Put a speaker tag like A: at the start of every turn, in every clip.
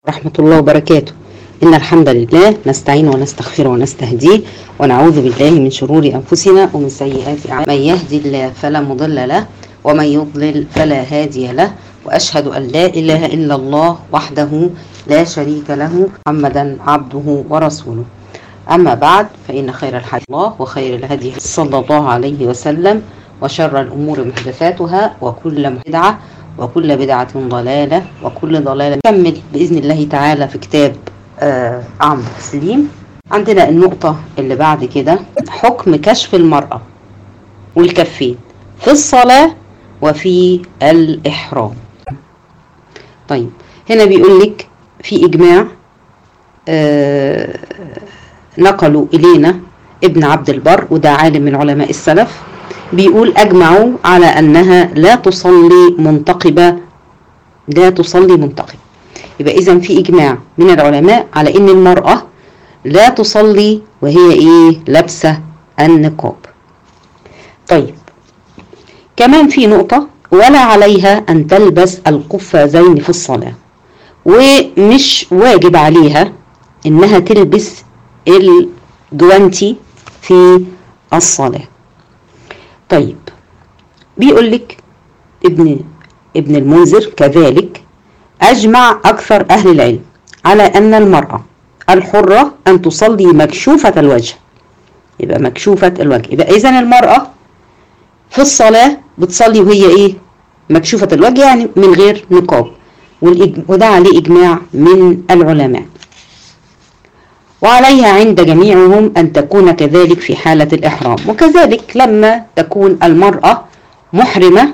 A: ورحمة الله وبركاته إن الحمد لله نستعين ونستغفر ونستهديه ونعوذ بالله من شرور أنفسنا ومن سيئات أعمالنا من يهدي الله فلا مضل له ومن يضلل فلا هادي له وأشهد أن لا إله إلا الله وحده لا شريك له محمدا عبده ورسوله أما بعد فإن خير الحديث الله وخير الهدي صلى الله عليه وسلم وشر الأمور محدثاتها وكل بدعة وكل بدعة ضلالة وكل ضلالة نكمل بإذن الله تعالى في كتاب آه عمرو سليم عندنا النقطة اللي بعد كده حكم كشف المرأة والكفين في الصلاة وفي الإحرام طيب هنا بيقول لك في إجماع آه نقلوا إلينا ابن عبد البر وده عالم من علماء السلف بيقول أجمعوا على أنها لا تصلي منتقبة لا تصلي منتقبة يبقى إذا في إجماع من العلماء على أن المرأة لا تصلي وهي إيه لابسة النقاب طيب كمان في نقطة ولا عليها أن تلبس القفازين في الصلاة ومش واجب عليها إنها تلبس الجوانتي في الصلاة طيب بيقول لك ابن ابن المنذر كذلك أجمع أكثر أهل العلم على أن المرأة الحرة أن تصلي مكشوفة الوجه يبقى مكشوفة الوجه يبقى إذا المرأة في الصلاة بتصلي وهي إيه مكشوفة الوجه يعني من غير نقاب وده عليه إجماع من العلماء وعليها عند جميعهم أن تكون كذلك في حالة الإحرام وكذلك لما تكون المرأة محرمة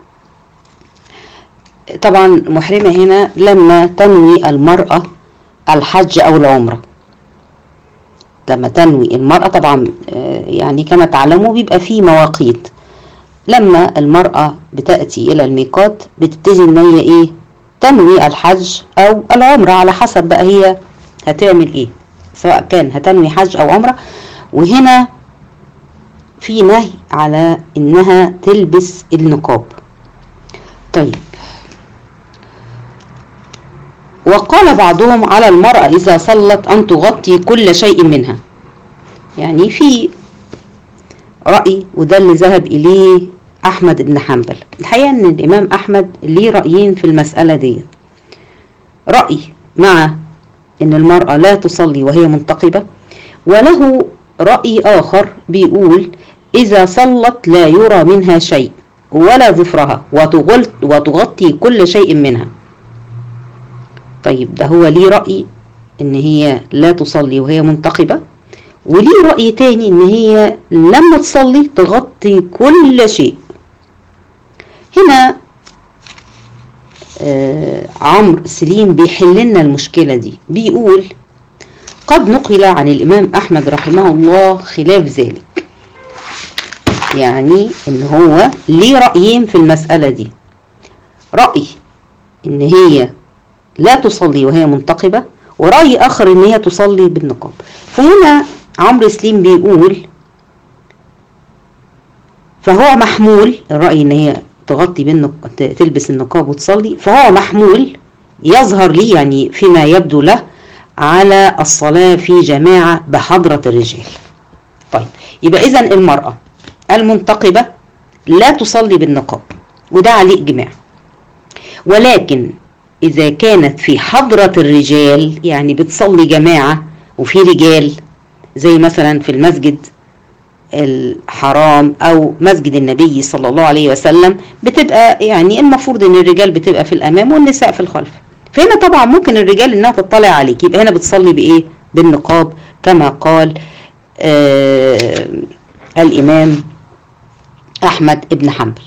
A: طبعا محرمة هنا لما تنوي المرأة الحج أو العمرة لما تنوي المرأة طبعا يعني كما تعلموا بيبقى فيه مواقيت لما المرأة بتأتي إلى الميقات بتبتدي إن هي إيه تنوي الحج أو العمرة على حسب بقى هي هتعمل إيه سواء كان هتنوي حج أو عمرة وهنا في نهي على إنها تلبس النقاب طيب وقال بعضهم على المرأة إذا صلت أن تغطي كل شيء منها يعني في رأي وده اللي ذهب إليه أحمد بن حنبل الحقيقة أن الإمام أحمد ليه رأيين في المسألة دي رأي مع ان المرأة لا تصلي وهي منتقبة وله رأي آخر بيقول إذا صلت لا يرى منها شيء ولا ظفرها وتغطي كل شيء منها طيب ده هو ليه رأي ان هي لا تصلي وهي منتقبة وليه رأي تاني ان هي لما تصلي تغطي كل شيء هنا آه عمرو سليم بيحل لنا المشكلة دي بيقول قد نقل عن الإمام أحمد رحمه الله خلاف ذلك يعني إن هو ليه رأيين في المسألة دي رأي إن هي لا تصلي وهي منتقبة ورأي آخر إن هي تصلي بالنقاب فهنا عمرو سليم بيقول فهو محمول الرأي إن هي تغطي بالنق... تلبس النقاب وتصلي فهو محمول يظهر لي يعني فيما يبدو له على الصلاة في جماعة بحضرة الرجال طيب يبقى إذا المرأة المنتقبة لا تصلي بالنقاب وده عليه إجماع ولكن إذا كانت في حضرة الرجال يعني بتصلي جماعة وفي رجال زي مثلا في المسجد الحرام او مسجد النبي صلى الله عليه وسلم بتبقى يعني المفروض ان الرجال بتبقى في الامام والنساء في الخلف فهنا طبعا ممكن الرجال انها تطلع عليك يبقى هنا بتصلي بايه بالنقاب كما قال آه الامام احمد ابن حنبل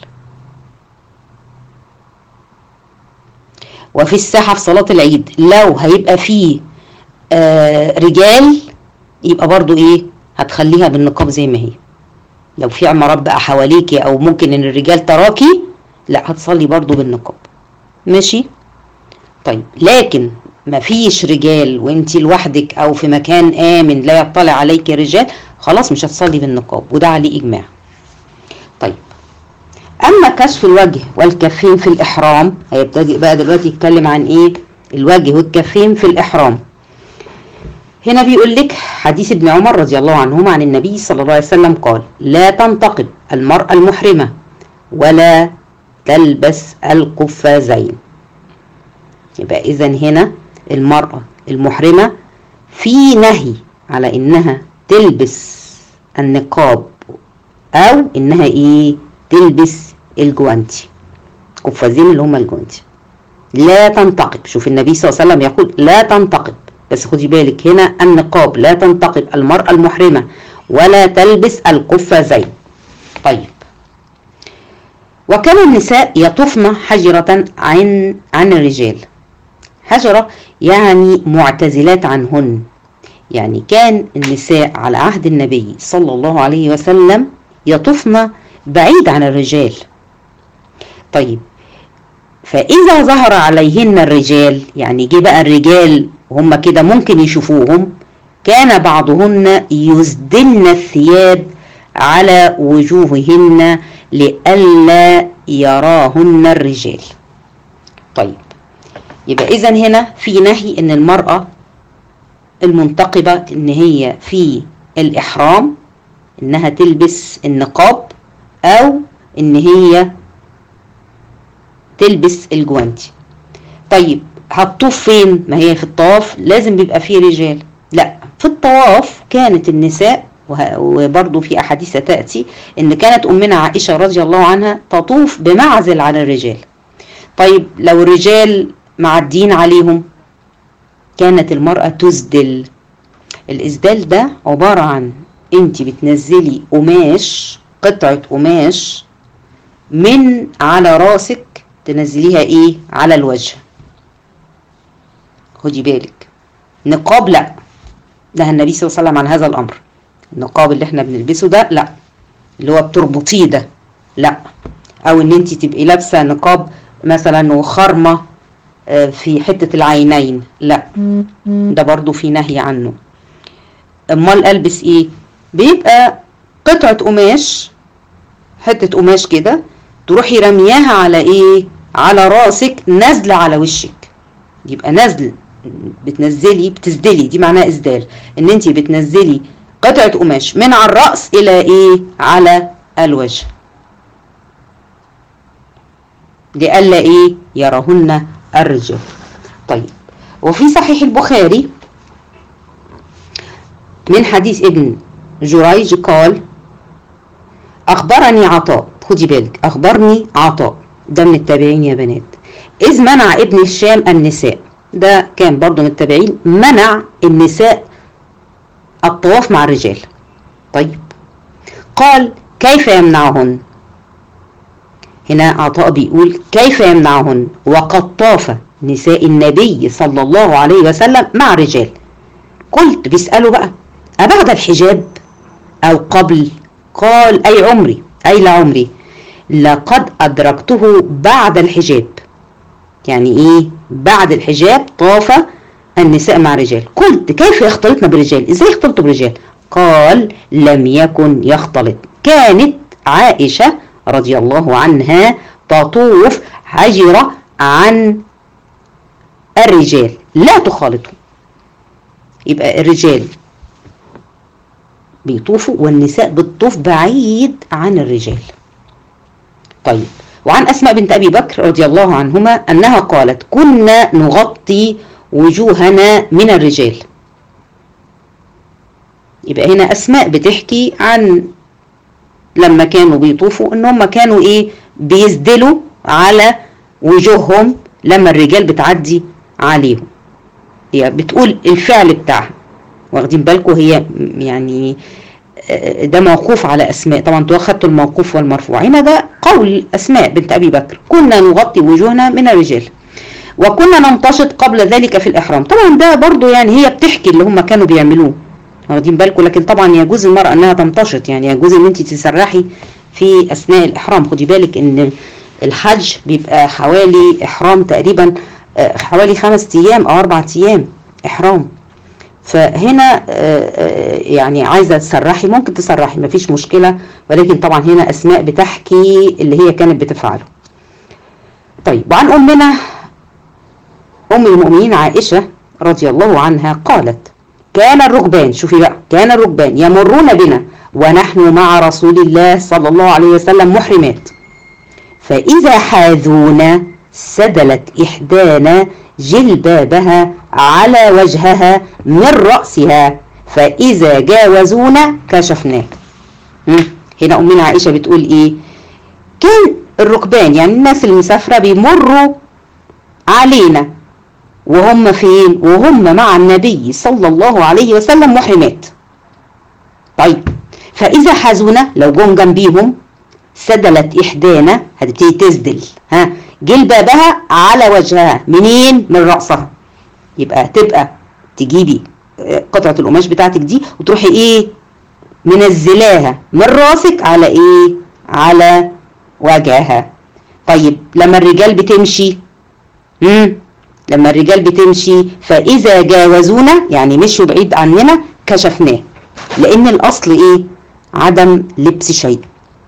A: وفي الساحه في صلاه العيد لو هيبقى فيه آه رجال يبقى برضو ايه هتخليها بالنقاب زي ما هي لو في عمارات بقى حواليكي او ممكن ان الرجال تراكي لا هتصلي برضو بالنقاب ماشي طيب لكن مفيش رجال وانتي لوحدك او في مكان امن لا يطلع عليك رجال خلاص مش هتصلي بالنقاب وده عليه اجماع طيب اما كشف الوجه والكفين في الاحرام هيبتدئ بقى دلوقتي يتكلم عن ايه الوجه والكفين في الإحرام هنا بيقول لك حديث ابن عمر رضي الله عنهما عن النبي صلى الله عليه وسلم قال لا تنتقب المرأة المحرمة ولا تلبس القفازين يبقى إذا هنا المرأة المحرمة في نهي على إنها تلبس النقاب أو إنها إيه تلبس الجوانتي قفازين اللي هما الجوانتي لا تنتقب شوف النبي صلى الله عليه وسلم يقول لا تنتقب بس خدي بالك هنا النقاب لا تنتقب المرأة المحرمة ولا تلبس القفازين طيب وكان النساء يطفن حجرة عن عن الرجال حجرة يعني معتزلات عنهن يعني كان النساء على عهد النبي صلى الله عليه وسلم يطفن بعيد عن الرجال طيب فإذا ظهر عليهن الرجال يعني جه بقى الرجال وهم كده ممكن يشوفوهم كان بعضهن يسدلن الثياب على وجوههن لئلا يراهن الرجال طيب يبقى إذا هنا في نهي إن المرأة المنتقبة إن هي في الإحرام إنها تلبس النقاب أو إن هي تلبس الجوانتي طيب هتطوف فين ما هي في الطواف لازم بيبقى فيه رجال لا في الطواف كانت النساء وبرضه في أحاديث تأتي إن كانت أمنا عائشة رضي الله عنها تطوف بمعزل على الرجال طيب لو الرجال معدين عليهم كانت المرأة تسدل الإسدال ده عبارة عن انت بتنزلي قماش قطعة قماش من على راسك تنزليها ايه على الوجه خدي بالك نقاب لا نهى النبي صلى الله عليه وسلم عن هذا الامر النقاب اللي احنا بنلبسه ده لا اللي هو بتربطيه ده لا او ان انت تبقي لابسه نقاب مثلا وخرمه في حته العينين لا ده برضو في نهي عنه امال البس ايه بيبقى قطعه قماش حته قماش كده تروحي رمياها على ايه على راسك نازله على وشك يبقى نازل بتنزلي بتسدلي دي معناها اسدال ان انت بتنزلي قطعه قماش من على الراس الى ايه على الوجه لئلا ايه يرهن الرجال طيب وفي صحيح البخاري من حديث ابن جريج قال أخبرني عطاء خدي بالك أخبرني عطاء ده من التابعين يا بنات إذ منع ابن الشام النساء ده كان برضه من التابعين منع النساء الطواف مع الرجال طيب قال كيف يمنعهن هنا عطاء بيقول كيف يمنعهن وقد طاف نساء النبي صلى الله عليه وسلم مع رجال قلت بيسألوا بقى أبعد الحجاب أو قبل قال أي عمري أي لعمري لقد أدركته بعد الحجاب يعني إيه بعد الحجاب طاف النساء مع رجال قلت كيف يختلطن برجال إزاي يختلطوا برجال قال لم يكن يختلط كانت عائشة رضي الله عنها تطوف حجرة عن الرجال لا تخالطهم يبقى الرجال بيطوفوا والنساء بتطوف بعيد عن الرجال طيب وعن أسماء بنت أبي بكر رضي الله عنهما أنها قالت كنا نغطي وجوهنا من الرجال يبقى هنا أسماء بتحكي عن لما كانوا بيطوفوا ان هم كانوا ايه بيسدلوا على وجوههم لما الرجال بتعدي عليهم هي بتقول الفعل بتاعها واخدين بالكم هي يعني ده موقوف على اسماء طبعا انتوا اخدتوا الموقوف والمرفوع هنا ده قول اسماء بنت ابي بكر كنا نغطي وجوهنا من الرجال وكنا ننتشط قبل ذلك في الاحرام طبعا ده برضو يعني هي بتحكي اللي هم كانوا بيعملوه واخدين بالكم لكن طبعا يجوز المرأة انها تنتشط يعني يجوز ان انت تسرحي في اثناء الاحرام خدي بالك ان الحج بيبقى حوالي احرام تقريبا حوالي خمس ايام او اربع ايام احرام فهنا يعني عايزه تسرحي ممكن تسرحي مفيش مشكله ولكن طبعا هنا اسماء بتحكي اللي هي كانت بتفعله طيب وعن امنا أم المؤمنين عائشة رضي الله عنها قالت كان الركبان شوفي بقى كان الركبان يمرون بنا ونحن مع رسول الله صلى الله عليه وسلم محرمات فإذا حاذونا سدلت إحدانا جلبابها على وجهها من رأسها فإذا جاوزونا كشفناه هنا أمنا عائشة بتقول إيه كان الركبان يعني الناس المسافرة بيمروا علينا وهم فين وهم مع النبي صلى الله عليه وسلم محرمات طيب فإذا حازونا لو جم جنبيهم سدلت إحدانا هتبتدي تسدل ها جلبابها على وجهها منين من رأسها يبقى تبقى تجيبي قطعة القماش بتاعتك دي وتروحي ايه منزلاها من راسك على ايه على وجهها طيب لما الرجال بتمشي مم. لما الرجال بتمشي فإذا جاوزونا يعني مشوا بعيد عننا كشفناه لأن الأصل إيه عدم لبس شيء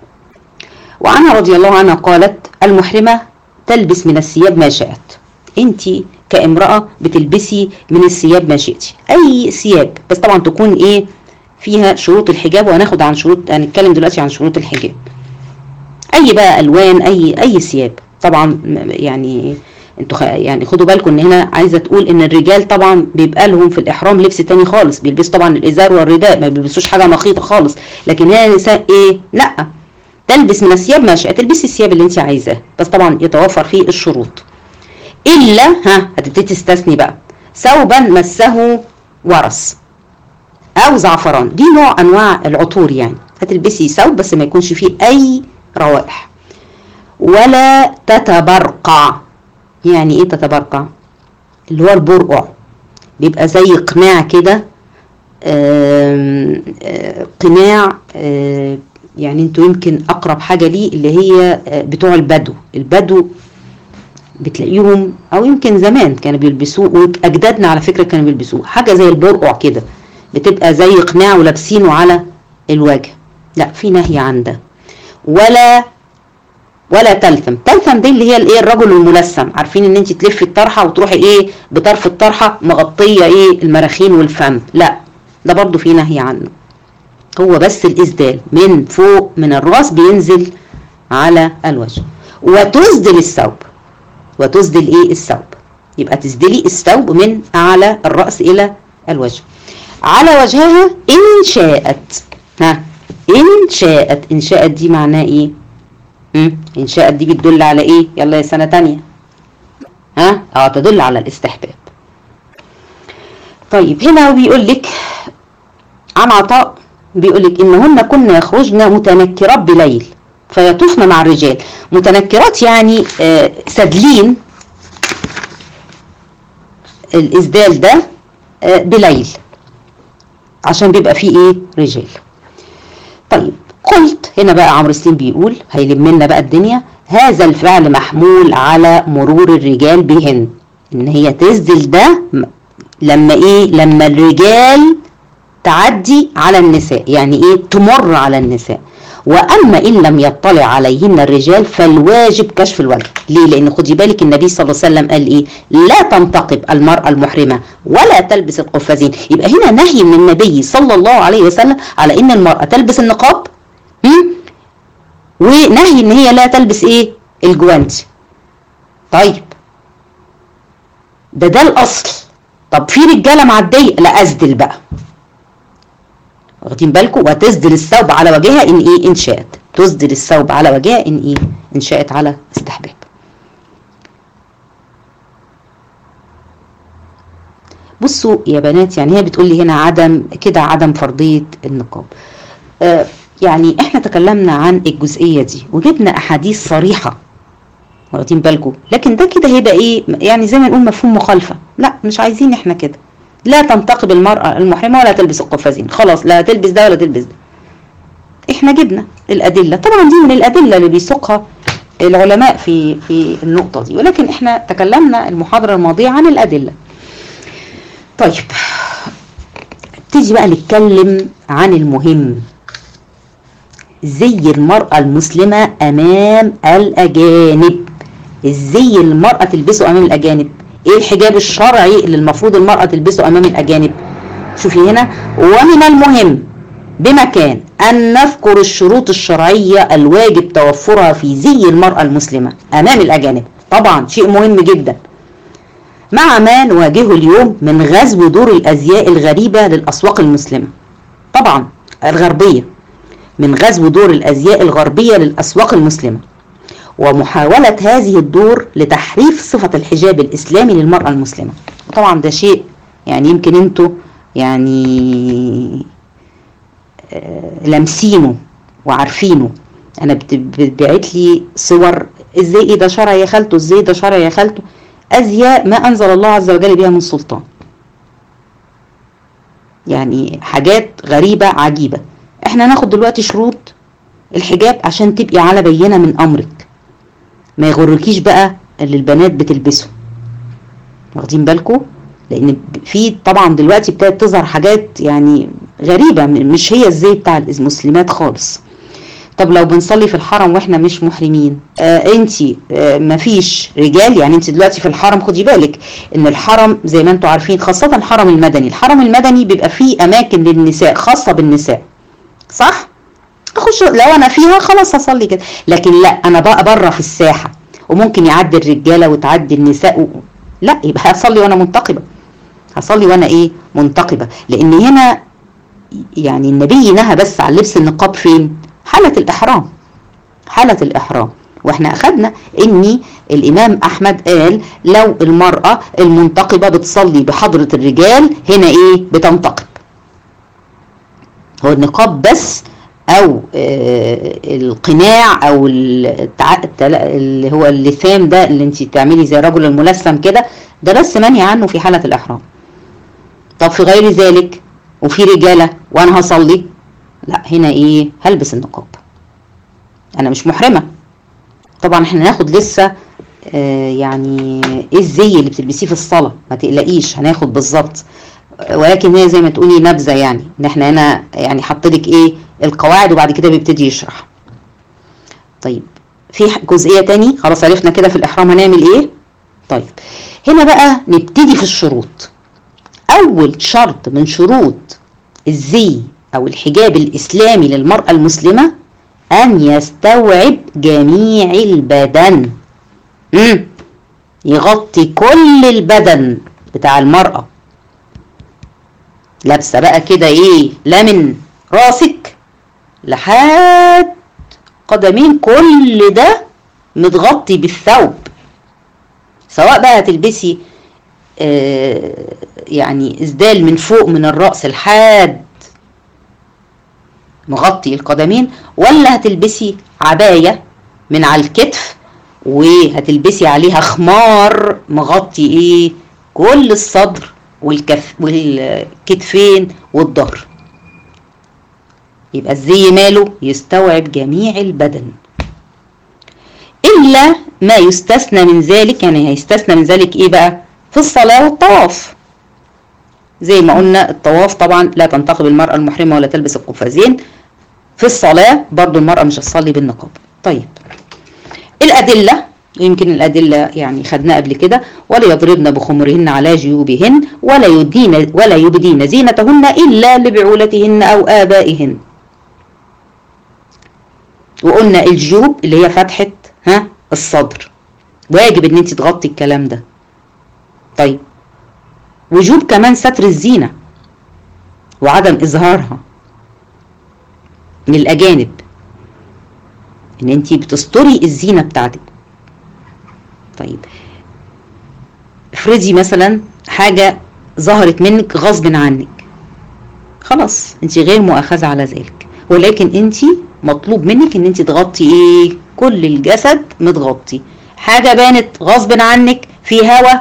A: وعنها رضي الله عنها قالت المحرمة تلبس من الثياب ما شاءت انت كامرأة بتلبسي من الثياب ما شئتي اي ثياب بس طبعا تكون ايه فيها شروط الحجاب وهناخد عن شروط هنتكلم دلوقتي عن شروط الحجاب اي بقى الوان اي اي ثياب طبعا يعني انتوا يعني خدوا بالكم ان هنا عايزه تقول ان الرجال طبعا بيبقى لهم في الاحرام لبس تاني خالص بيلبسوا طبعا الازار والرداء ما بيلبسوش حاجه مخيطه خالص لكن هنا النساء ايه لا تلبس من الثياب ما شاء تلبسي الثياب اللي انت عايزاه بس طبعا يتوفر فيه الشروط الا ها هتبتدي تستثني بقى ثوبا مسه ورس او زعفران دي نوع انواع العطور يعني هتلبسي ثوب بس ما يكونش فيه اي روائح ولا تتبرقع يعني ايه تتبرقع اللي هو البرقع بيبقى زي قناع كده قناع يعني انتوا يمكن اقرب حاجه ليه اللي هي بتوع البدو البدو بتلاقيهم او يمكن زمان كانوا بيلبسوه واجدادنا على فكره كانوا بيلبسوه حاجه زي البرقع كده بتبقى زي قناع ولابسينه على الوجه لا في نهي عن ده ولا ولا تلثم تلثم دي اللي هي الايه الرجل الملثم عارفين ان انت تلفي الطرحه وتروحي ايه بطرف الطرحه مغطيه ايه المراخين والفم لا ده برضو في نهي عنه هو بس الاسدال من فوق من الراس بينزل على الوجه وتسدل الثوب وتسدل ايه الثوب يبقى تسدلي الثوب من اعلى الراس الى الوجه على وجهها ان شاءت ها ان شاءت ان شاءت دي معناها ايه مم. ان شاءت دي بتدل على ايه يلا يا سنه تانية ها اه تدل على الاستحباب طيب هنا بيقول لك عن عطاء بيقول لك انهن كن يخرجن متنكرات بليل فيطوفن مع الرجال متنكرات يعني آه سادلين الاسدال ده آه بليل عشان بيبقى فيه ايه رجال طيب قلت هنا بقى عمرو سليم بيقول هيلم لنا بقى الدنيا هذا الفعل محمول على مرور الرجال بهن ان هي تسدل ده لما ايه لما الرجال تعدي على النساء يعني ايه تمر على النساء واما ان لم يطلع عليهن الرجال فالواجب كشف الوجه ليه لان خدي بالك النبي صلى الله عليه وسلم قال ايه لا تنتقب المراه المحرمه ولا تلبس القفازين يبقى هنا نهي من النبي صلى الله عليه وسلم على ان المراه تلبس النقاب ونهي ان هي لا تلبس ايه الجوانتي طيب ده ده الاصل طب في رجاله معديه لا اسدل بقى واخدين بالكم وتسدل الثوب على وجهها ان ايه ان شاءت تسدل الثوب على وجهها ان ايه ان شاءت على استحباب بصوا يا بنات يعني هي بتقول لي هنا عدم كده عدم فرضيه النقاب آه يعني احنا تكلمنا عن الجزئيه دي وجبنا احاديث صريحه واخدين بالكم لكن ده كده هيبقى ايه يعني زي ما نقول مفهوم مخالفه لا مش عايزين احنا كده لا تنتقب المرأة المحرمة ولا تلبس القفازين خلاص لا تلبس ده ولا تلبس ده احنا جبنا الأدلة طبعا دي من الأدلة اللي بيسوقها العلماء في في النقطة دي ولكن احنا تكلمنا المحاضرة الماضية عن الأدلة طيب تيجي بقى نتكلم عن المهم زي المرأة المسلمة أمام الأجانب ازاي المرأة تلبسه أمام الأجانب ايه الحجاب الشرعي اللي المفروض المرأة تلبسه امام الاجانب شوفي هنا ومن المهم بمكان أن نذكر الشروط الشرعية الواجب توفرها في زي المرأة المسلمة أمام الأجانب طبعا شيء مهم جدا مع ما نواجهه اليوم من غزو دور الأزياء الغريبة للأسواق المسلمة طبعا الغربية من غزو دور الأزياء الغربية للأسواق المسلمة ومحاولة هذه الدور لتحريف صفة الحجاب الإسلامي للمرأة المسلمة طبعا ده شيء يعني يمكن انتوا يعني لامسينه وعارفينه انا بتبعت لي صور ازاي ايه ده شرع يا خالته ازاي ده شرع يا خالته ازياء ما انزل الله عز وجل بها من سلطان يعني حاجات غريبة عجيبة احنا هناخد دلوقتي شروط الحجاب عشان تبقي على بينة من امرك ما يغركيش بقى اللي البنات بتلبسه واخدين بالكم لان في طبعا دلوقتي ابتدت تظهر حاجات يعني غريبة مش هي الزي بتاع المسلمات خالص طب لو بنصلي في الحرم واحنا مش محرمين آه انت آه مفيش رجال يعني انت دلوقتي في الحرم خدي بالك ان الحرم زي ما انتم عارفين خاصة الحرم المدني الحرم المدني بيبقى فيه اماكن للنساء خاصة بالنساء صح اخش لو انا فيها خلاص هصلي كده لكن لا انا بقى بره في الساحة وممكن يعدي الرجالة وتعدي النساء و... لا يبقى هصلي وانا منتقبة هصلي وانا ايه منتقبة لان هنا يعني النبي نهى بس عن لبس النقاب فين حالة الإحرام حالة الإحرام واحنا أخدنا إن الإمام أحمد قال لو المرأة المنتقبة بتصلي بحضرة الرجال هنا إيه بتنتقب هو النقاب بس أو آه القناع أو اللي هو اللثام ده اللي انت تعملي زي رجل الملثم كده ده بس منهي عنه في حالة الإحرام طب في غير ذلك وفي رجالة وانا هصلي لا هنا ايه هلبس النقاب انا مش محرمة طبعا احنا هناخد لسه آه يعني ايه الزي اللي بتلبسيه في الصلاة ما تقلقيش هناخد بالظبط ولكن هي زي ما تقولي نبذة يعني ان احنا هنا يعني حطلك ايه القواعد وبعد كده بيبتدي يشرح طيب في جزئية تاني خلاص عرفنا كده في الاحرام هنعمل ايه طيب هنا بقى نبتدي في الشروط اول شرط من شروط الزي او الحجاب الاسلامي للمرأة المسلمة ان يستوعب جميع البدن مم. يغطي كل البدن بتاع المرأة لابسة بقى كده ايه لا من راسك لحد قدمين كل ده متغطي بالثوب سواء بقى هتلبسي آه يعني اسدال من فوق من الرأس لحد مغطي القدمين ولا هتلبسي عباية من على الكتف وهتلبسي عليها خمار مغطي ايه كل الصدر والكف والكتفين والظهر يبقى الزي ماله يستوعب جميع البدن إلا ما يستثنى من ذلك يعني هيستثنى من ذلك إيه بقى في الصلاة والطواف زي ما قلنا الطواف طبعا لا تنتقب المرأة المحرمة ولا تلبس القفازين في الصلاة برضو المرأة مش هتصلي بالنقاب طيب الأدلة يمكن الأدلة يعني خدناها قبل كده ولا يضربن بخمرهن على جيوبهن ولا يدين ولا يبدين زينتهن إلا لبعولتهن أو آبائهن وقلنا الجيوب اللي هي فتحة ها الصدر واجب ان انت تغطي الكلام ده طيب وجوب كمان ستر الزينة وعدم إظهارها للأجانب ان انت بتستري الزينة بتاعتك طيب افرضي مثلا حاجة ظهرت منك غصب عنك خلاص انت غير مؤاخذة على ذلك ولكن انت مطلوب منك ان انت تغطي ايه كل الجسد متغطي حاجة بانت غصب عنك في هوا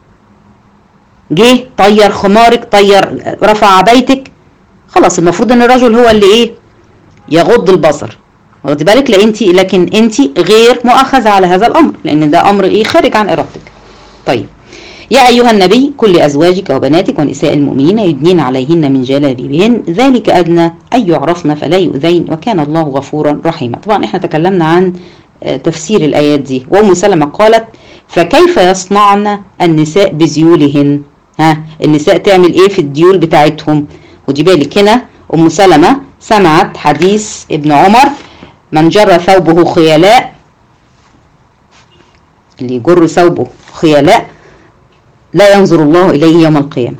A: جه طير خمارك طير رفع عبايتك خلاص المفروض ان الرجل هو اللي ايه يغض البصر واخد بالك لا انت لكن انت غير مؤاخذه على هذا الامر لان ده امر ايه خارج عن ارادتك طيب يا ايها النبي كل ازواجك وبناتك ونساء المؤمنين يدنين عليهن من جلابيبهن ذلك ادنى ان يعرفن فلا يؤذين وكان الله غفورا رحيما طبعا احنا تكلمنا عن تفسير الايات دي وام سلمة قالت فكيف يصنعن النساء بذيولهن ها النساء تعمل ايه في الديول بتاعتهم ودي بالك هنا ام سلمة سمعت حديث ابن عمر من جر ثوبه خيلاء اللي يجر ثوبه خيلاء لا ينظر الله إليه يوم القيامة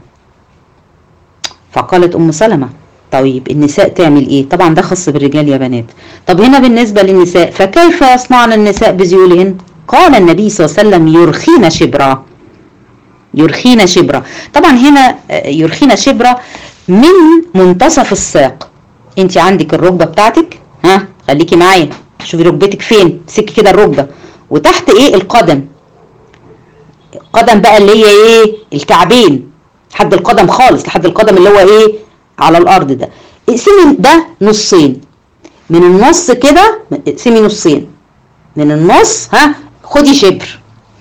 A: فقالت أم سلمة طيب النساء تعمل ايه طبعا ده خاص بالرجال يا بنات طب هنا بالنسبة للنساء فكيف يصنعن النساء بذيولهن قال النبي صلى الله عليه وسلم يرخين شبرا يرخين شبرا طبعا هنا يرخين شبرا من منتصف الساق انت عندك الركبة بتاعتك ها خليكي معايا شوفي ركبتك فين سكي كده الركبة وتحت ايه القدم القدم بقى اللي هي ايه الكعبين لحد القدم خالص لحد القدم اللي هو ايه على الارض ده اقسمي ده نصين من النص كده اقسمي نصين من النص ها خدي شبر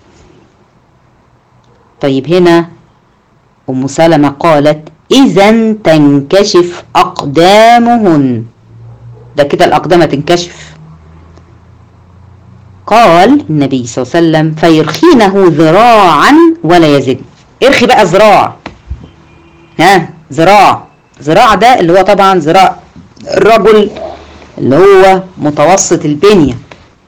A: طيب هنا ام سلمة قالت اذا تنكشف اقدامهن ده كده الاقدام تنكشف قال النبي صلى الله عليه وسلم فيرخينه ذراعا ولا يزن ارخي بقى ذراع ها ذراع ذراع ده اللي هو طبعا ذراع الرجل اللي هو متوسط البنية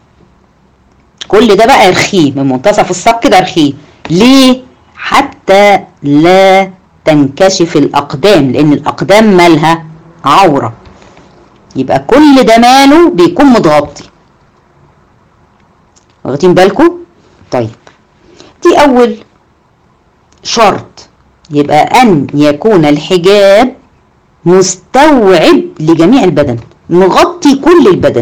A: كل ده بقى ارخيه من منتصف الساق كده ارخيه ليه حتى لا تنكشف الاقدام لان الاقدام مالها عورة يبقى كل ده ماله بيكون متغطي واخدين بالكم طيب دي اول شرط يبقى ان يكون الحجاب مستوعب لجميع البدن مغطي كل البدن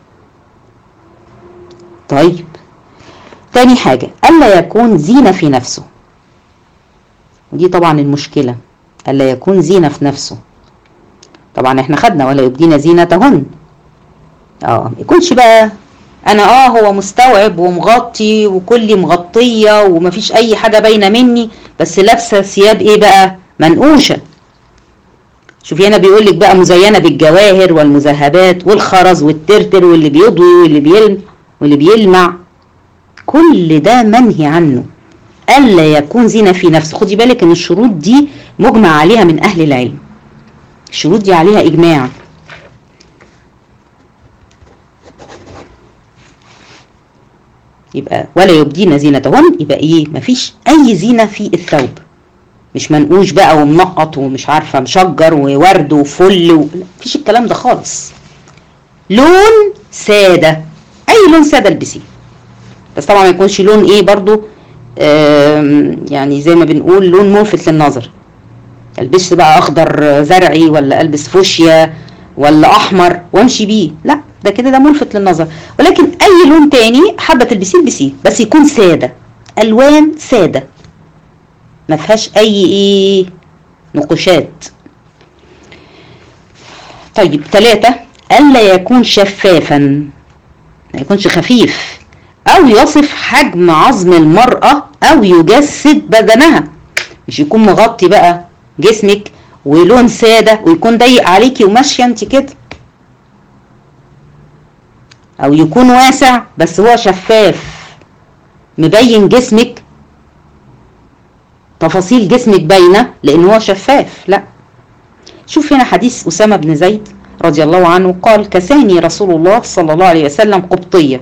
A: طيب تاني حاجة ألا يكون زينة في نفسه ودي طبعا المشكلة ألا يكون زينة في نفسه طبعا احنا خدنا ولا يبدين زينتهن اه يكونش بقى انا اه هو مستوعب ومغطي وكلي مغطية ومفيش اي حاجة باينة مني بس لابسة ثياب ايه بقى منقوشة شوفي هنا بيقول لك بقى مزينة بالجواهر والمذهبات والخرز والترتر واللي بيضوي واللي بيلم واللي بيلمع كل ده منهي عنه ألا يكون زينة في نفسه خدي بالك ان الشروط دي مجمع عليها من أهل العلم الشروط دي عليها إجماع يبقى ولا يبدين زينتهن يبقى ايه مفيش اي زينة في الثوب مش منقوش بقى ومنقط ومش عارفة مشجر وورد وفل و... مفيش الكلام ده خالص لون سادة اي لون سادة البسيه بس طبعا ما يكونش لون ايه برضو يعني زي ما بنقول لون ملفت للنظر البس بقى اخضر زرعي ولا البس فوشيا ولا احمر وامشي بيه لا ده كده ده ملفت للنظر ولكن اي لون تاني حابه تلبسيه البسيه بس يكون ساده الوان ساده ما فيهاش اي ايه نقوشات طيب ثلاثة ألا يكون شفافا ما يكونش خفيف أو يصف حجم عظم المرأة أو يجسد بدنها مش يكون مغطي بقى جسمك ولون سادة ويكون ضيق عليكي وماشية انت كده او يكون واسع بس هو شفاف مبين جسمك تفاصيل جسمك باينه لان هو شفاف لا شوف هنا حديث اسامه بن زيد رضي الله عنه قال كساني رسول الله صلى الله عليه وسلم قبطيه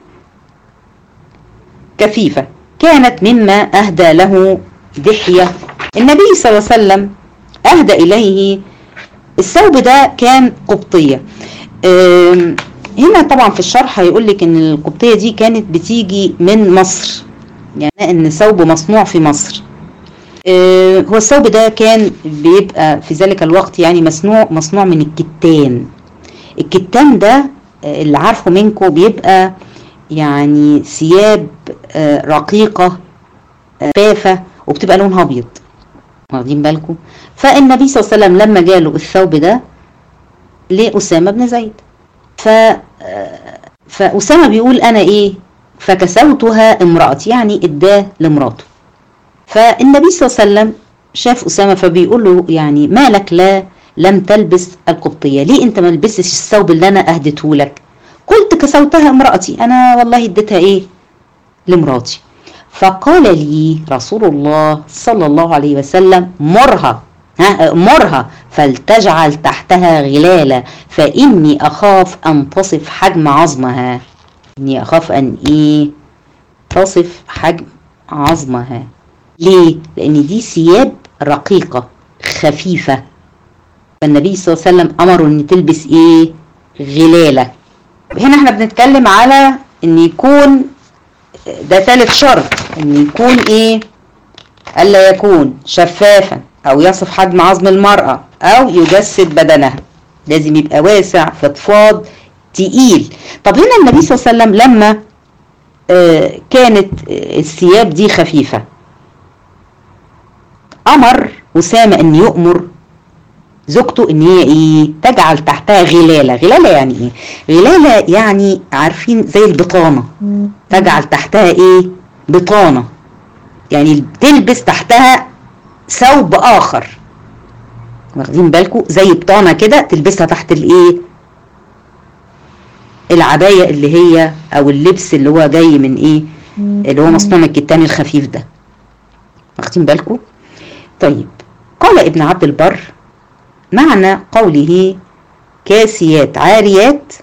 A: كثيفه كانت مما اهدى له دحيه النبي صلى الله عليه وسلم اهدى اليه الثوب ده كان قبطيه هنا طبعا في الشرح هيقول لك ان القبطيه دي كانت بتيجي من مصر يعني ان ثوب مصنوع في مصر هو الثوب ده كان بيبقى في ذلك الوقت يعني مصنوع مصنوع من الكتان الكتان ده اللي عارفه منكم بيبقى يعني ثياب رقيقة شفافة وبتبقى لونها ابيض واخدين بالكم فالنبي صلى الله عليه وسلم لما جاله الثوب ده لأسامة بن زيد ف فأسامة بيقول أنا إيه فكسوتها امرأتي يعني إداه لمراته فالنبي صلى الله عليه وسلم شاف أسامة فبيقول له يعني ما لك لا لم تلبس القبطية ليه أنت ما لبستش الثوب اللي أنا أهدته لك قلت كسوتها امرأتي أنا والله اديتها إيه لمراتي فقال لي رسول الله صلى الله عليه وسلم مرها ها مرها فلتجعل تحتها غلالا فإني أخاف أن تصف حجم عظمها إني أخاف أن إيه تصف حجم عظمها ليه؟ لأن دي ثياب رقيقة خفيفة فالنبي صلى الله عليه وسلم أمره إن تلبس إيه؟ غلالة هنا احنا بنتكلم على إن يكون ده ثالث شرط إن يكون إيه؟ ألا يكون شفافا أو يصف حجم عظم المرأة أو يجسد بدنها لازم يبقى واسع فضفاض تقيل طب هنا النبي صلى الله عليه وسلم لما آه كانت الثياب دي خفيفة أمر أسامة أن يؤمر زوجته ان هي ايه تجعل تحتها غلالة غلالة يعني ايه غلالة يعني عارفين زي البطانة تجعل تحتها ايه بطانة يعني تلبس تحتها ثوب اخر واخدين بالكم زي بطانة كده تلبسها تحت الايه العباية اللي هي او اللبس اللي هو جاي من ايه اللي هو مصنوع من الكتان الخفيف ده واخدين بالكم طيب قال ابن عبد البر معنى قوله كاسيات عاريات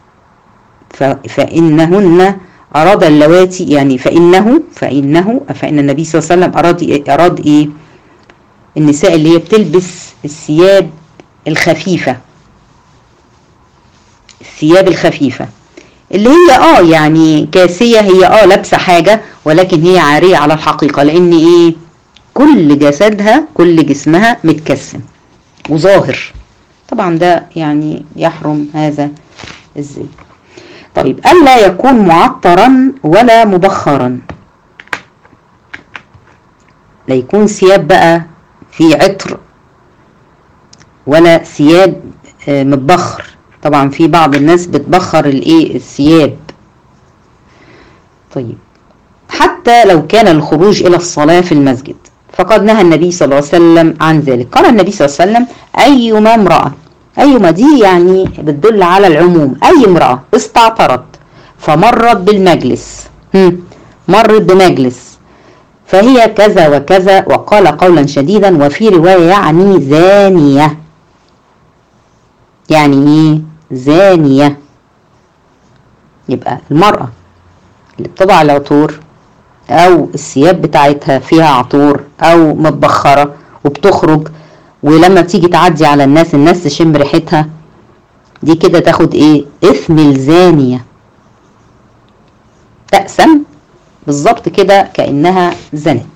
A: فإنهن أراد اللواتي يعني فإنه فإنه فإن النبي صلى الله عليه وسلم أراد أراد إيه؟ النساء اللي هي بتلبس الثياب الخفيفة الثياب الخفيفة اللي هي اه يعني كاسية هي اه لابسة حاجة ولكن هي عارية على الحقيقة لأن إيه؟ كل جسدها كل جسمها متكسم وظاهر طبعا ده يعني يحرم هذا الزي طيب ألا يكون معطرا ولا مبخرا لا يكون ثياب بقى في عطر ولا ثياب متبخر طبعا في بعض الناس بتبخر الايه الثياب طيب حتى لو كان الخروج الى الصلاه في المسجد فقد نهى النبي صلى الله عليه وسلم عن ذلك قال النبي صلى الله عليه وسلم أيما امرأة أيما دي يعني بتدل على العموم أي امرأة استعطرت فمرت بالمجلس مرت بمجلس فهي كذا وكذا وقال قولا شديدا وفي رواية يعني زانية يعني ايه زانية يبقى المرأة اللي بتضع العطور او الثياب بتاعتها فيها عطور او متبخرة وبتخرج ولما تيجي تعدي على الناس الناس تشم ريحتها دي كده تاخد ايه اسم الزانية تأسم بالظبط كده كأنها زنت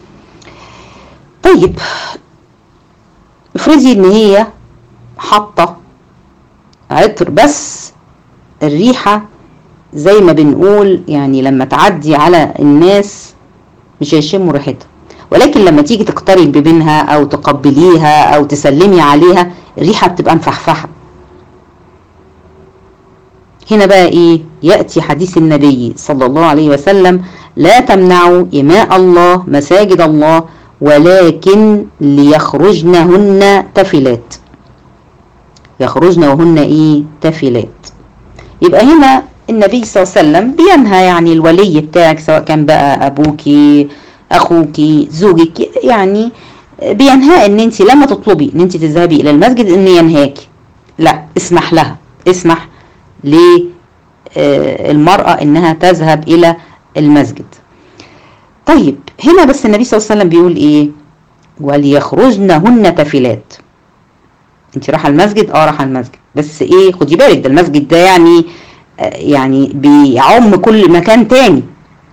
A: طيب افرضي ان هي حاطة عطر بس الريحة زي ما بنقول يعني لما تعدي على الناس مش هيشموا ريحتها ولكن لما تيجي تقتربي منها او تقبليها او تسلمي عليها الريحه بتبقى مفحفحه هنا بقى ايه ياتي حديث النبي صلى الله عليه وسلم لا تمنعوا اماء الله مساجد الله ولكن ليخرجنهن تفلات يخرجن وهن ايه تفلات يبقى هنا النبي صلى الله عليه وسلم بينهى يعني الولي بتاعك سواء كان بقى ابوكي اخوكي زوجك يعني بينهى ان انت لما تطلبي ان انت تذهبي الى المسجد ان ينهاكي لا اسمح لها اسمح للمرأة انها تذهب الى المسجد طيب هنا بس النبي صلى الله عليه وسلم بيقول ايه وليخرجنهن تفلات انت رايحه المسجد اه رايحه المسجد بس ايه خدي بالك ده المسجد ده يعني يعني بيعم كل مكان تاني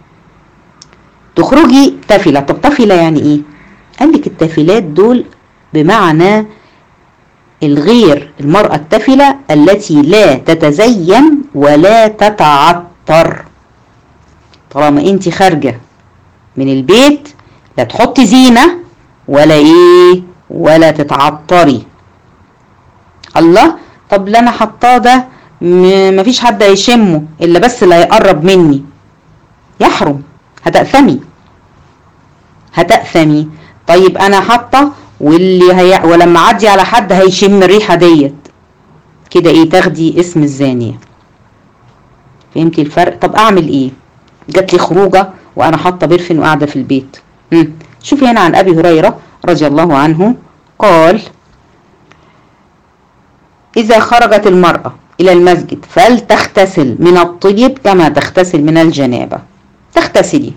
A: تخرجي تافلة طب تافلة يعني ايه قال لك التافلات دول بمعنى الغير المرأة التافلة التي لا تتزين ولا تتعطر طالما انت خارجة من البيت لا تحطي زينة ولا ايه ولا تتعطري الله طب لا انا حطاه ده مفيش حد هيشمه الا بس اللي هيقرب مني يحرم هتأثمي هتأثمي طيب انا حاطه واللي هي ولما اعدي على حد هيشم الريحه ديت كده ايه تاخدي اسم الزانيه فهمتي الفرق طب اعمل ايه جات لي خروجه وانا حاطه برفن وقاعده في البيت مم. شوفي هنا عن ابي هريره رضي الله عنه قال اذا خرجت المراه الى المسجد فلتغتسل من الطيب كما تغتسل من الجنابه تغتسلي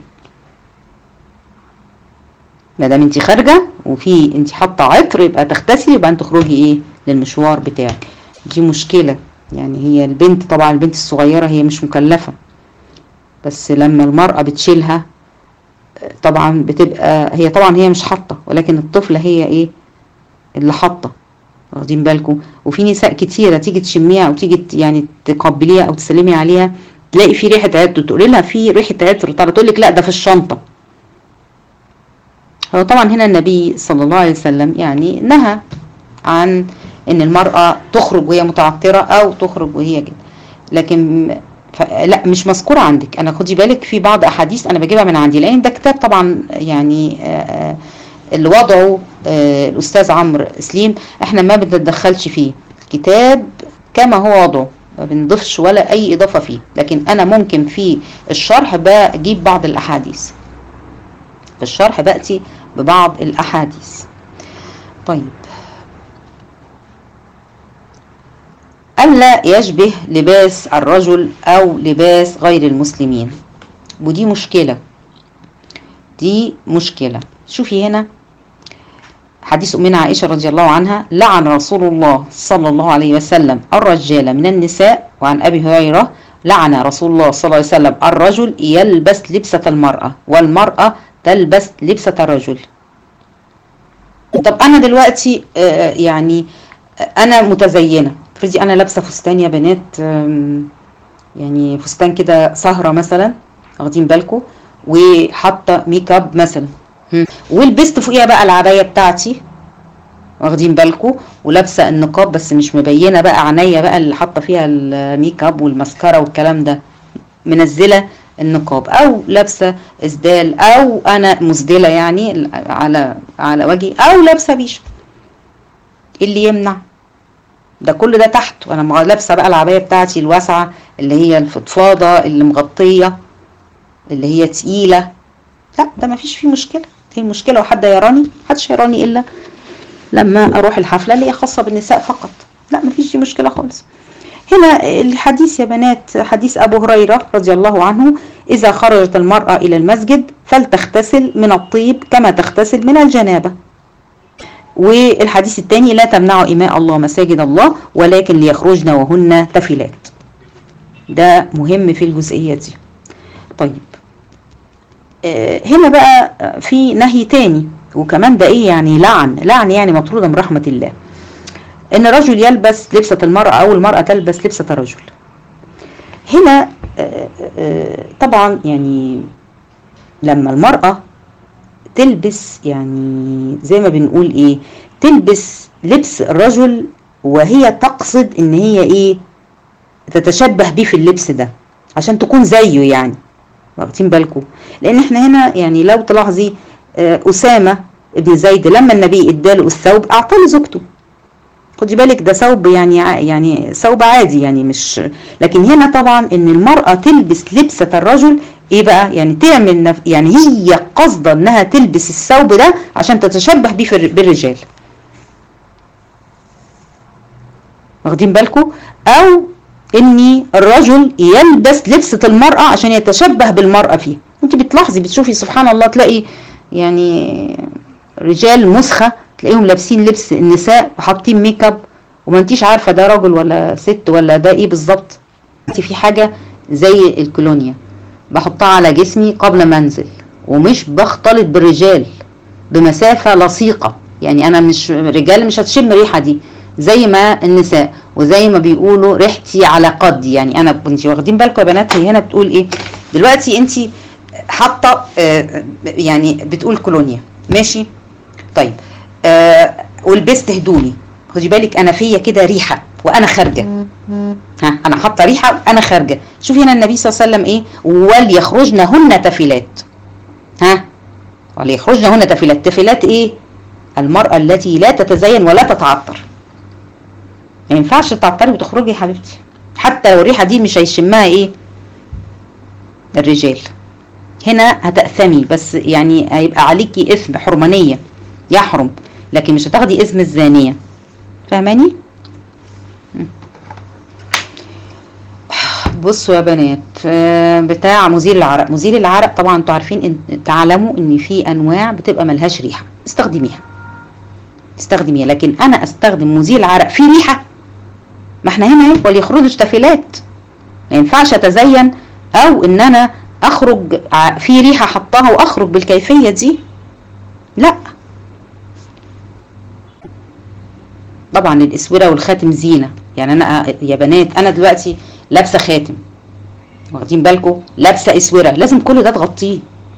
A: ما دام انت خارجه وفي انت حاطه عطر يبقى تغتسلي يبقى انت تخرجي ايه للمشوار بتاعك دي مشكله يعني هي البنت طبعا البنت الصغيره هي مش مكلفه بس لما المراه بتشيلها طبعا بتبقى هي طبعا هي مش حاطه ولكن الطفله هي ايه اللي حاطه واخدين بالكم وفي نساء كتيره تيجي تشميها او تيجي يعني تقبليها او تسلمي عليها تلاقي في ريحه عطر تقولي لها في ريحه عطر طالعه تقول لك لا ده في الشنطه هو طبعا هنا النبي صلى الله عليه وسلم يعني نهى عن ان المرأة تخرج وهي متعطرة او تخرج وهي كده لكن لا مش مذكورة عندك انا خدي بالك في بعض احاديث انا بجيبها من عندي لان ده كتاب طبعا يعني اللي وضعه الاستاذ عمرو سليم احنا ما بنتدخلش فيه كتاب كما هو وضعه ما بنضيفش ولا اي اضافة فيه لكن انا ممكن في الشرح بجيب بعض الاحاديث في الشرح بأتي ببعض الأحاديث طيب ألا يشبه لباس الرجل أو لباس غير المسلمين ودي مشكلة دي مشكلة شوفي هنا حديث أمنا عائشة رضي الله عنها لعن رسول الله صلى الله عليه وسلم الرجال من النساء وعن أبي هريرة لعن رسول الله صلى الله عليه وسلم الرجل يلبس لبسة المرأة والمرأة تلبس لبسة الرجل طب انا دلوقتي يعني انا متزينة افرضي انا لابسة فستان يا بنات يعني فستان كده سهرة مثلا واخدين بالكم وحاطة ميك اب مثلا ولبست فوقيها بقى العباية بتاعتي واخدين بالكم ولابسه النقاب بس مش مبينه بقى عينيا بقى اللي حاطه فيها الميك اب والماسكارا والكلام ده منزله النقاب او لابسه اسدال او انا مسدله يعني على على وجهي او لابسه بيش اللي يمنع ده كل ده تحت وانا لابسه بقى العبايه بتاعتي الواسعه اللي هي الفضفاضه اللي مغطيه اللي هي تقيله لا ده ما فيش فيه مشكله هي المشكله وحد يراني محدش يراني الا لما اروح الحفله اللي هي خاصه بالنساء فقط لا ما فيش دي مشكله خالص هنا الحديث يا بنات حديث أبو هريرة رضي الله عنه إذا خرجت المرأة إلى المسجد فلتغتسل من الطيب كما تغتسل من الجنابة والحديث الثاني لا تمنعوا إماء الله مساجد الله ولكن ليخرجن وهن تفلات ده مهم في الجزئية دي طيب آه هنا بقى في نهي تاني وكمان ده ايه يعني لعن لعن يعني مطرودة من رحمة الله ان الرجل يلبس لبسة المرأة او المرأة تلبس لبسة الرجل هنا طبعا يعني لما المرأة تلبس يعني زي ما بنقول ايه تلبس لبس الرجل وهي تقصد ان هي ايه تتشبه بيه في اللبس ده عشان تكون زيه يعني واخدين بالكم لان احنا هنا يعني لو تلاحظي اسامه ابن زيد لما النبي اداله الثوب اعطاه لزوجته خدي بالك ده ثوب يعني يعني ثوب عادي يعني مش لكن هنا طبعا ان المرأة تلبس لبسة الرجل ايه بقى يعني تعمل نف... يعني هي قصدا انها تلبس الثوب ده عشان تتشبه بيه بالرجال واخدين بالكم او ان الرجل يلبس لبسة المرأة عشان يتشبه بالمرأة فيه انت بتلاحظي بتشوفي سبحان الله تلاقي يعني رجال مسخة تلاقيهم لابسين لبس النساء وحاطين ميك اب وما انتيش عارفه ده راجل ولا ست ولا ده ايه بالظبط انت في حاجه زي الكولونيا بحطها على جسمي قبل ما انزل ومش بختلط بالرجال بمسافه لصيقه يعني انا مش رجال مش هتشم الريحه دي زي ما النساء وزي ما بيقولوا ريحتي على قدي يعني انا انت واخدين بالكم يا بنات هي هنا بتقول ايه دلوقتي انت حاطه آه يعني بتقول كولونيا ماشي طيب آه ولبست هدومي خدي بالك انا فيا كده ريحه وانا خارجه ها انا حاطه ريحه انا خارجه شوفي هنا النبي صلى الله عليه وسلم ايه وليخرجن هن تفلات ها وليخرجن هن تفلات تفلات ايه المراه التي لا تتزين ولا تتعطر ما ينفعش تتعطري وتخرجي يا حبيبتي حتى لو الريحه دي مش هيشمها ايه الرجال هنا هتأثمي بس يعني هيبقى عليكي إثم حرمانية يحرم لكن مش هتاخدي إثم الزانية فاهماني؟ بصوا يا بنات آه، بتاع مزيل العرق مزيل العرق طبعا انتوا عارفين ان تعلموا ان في انواع بتبقى ملهاش ريحه استخدميها استخدميها لكن انا استخدم مزيل عرق فيه ريحه ما احنا هنا اهي وليخرجوا اشتفلات ما ينفعش اتزين او ان انا اخرج ع- في ريحه حطاها واخرج بالكيفيه دي لا طبعا الاسوره والخاتم زينه يعني انا يا بنات انا دلوقتي لابسه خاتم واخدين بالكم لابسه اسوره لازم كل ده تغطيه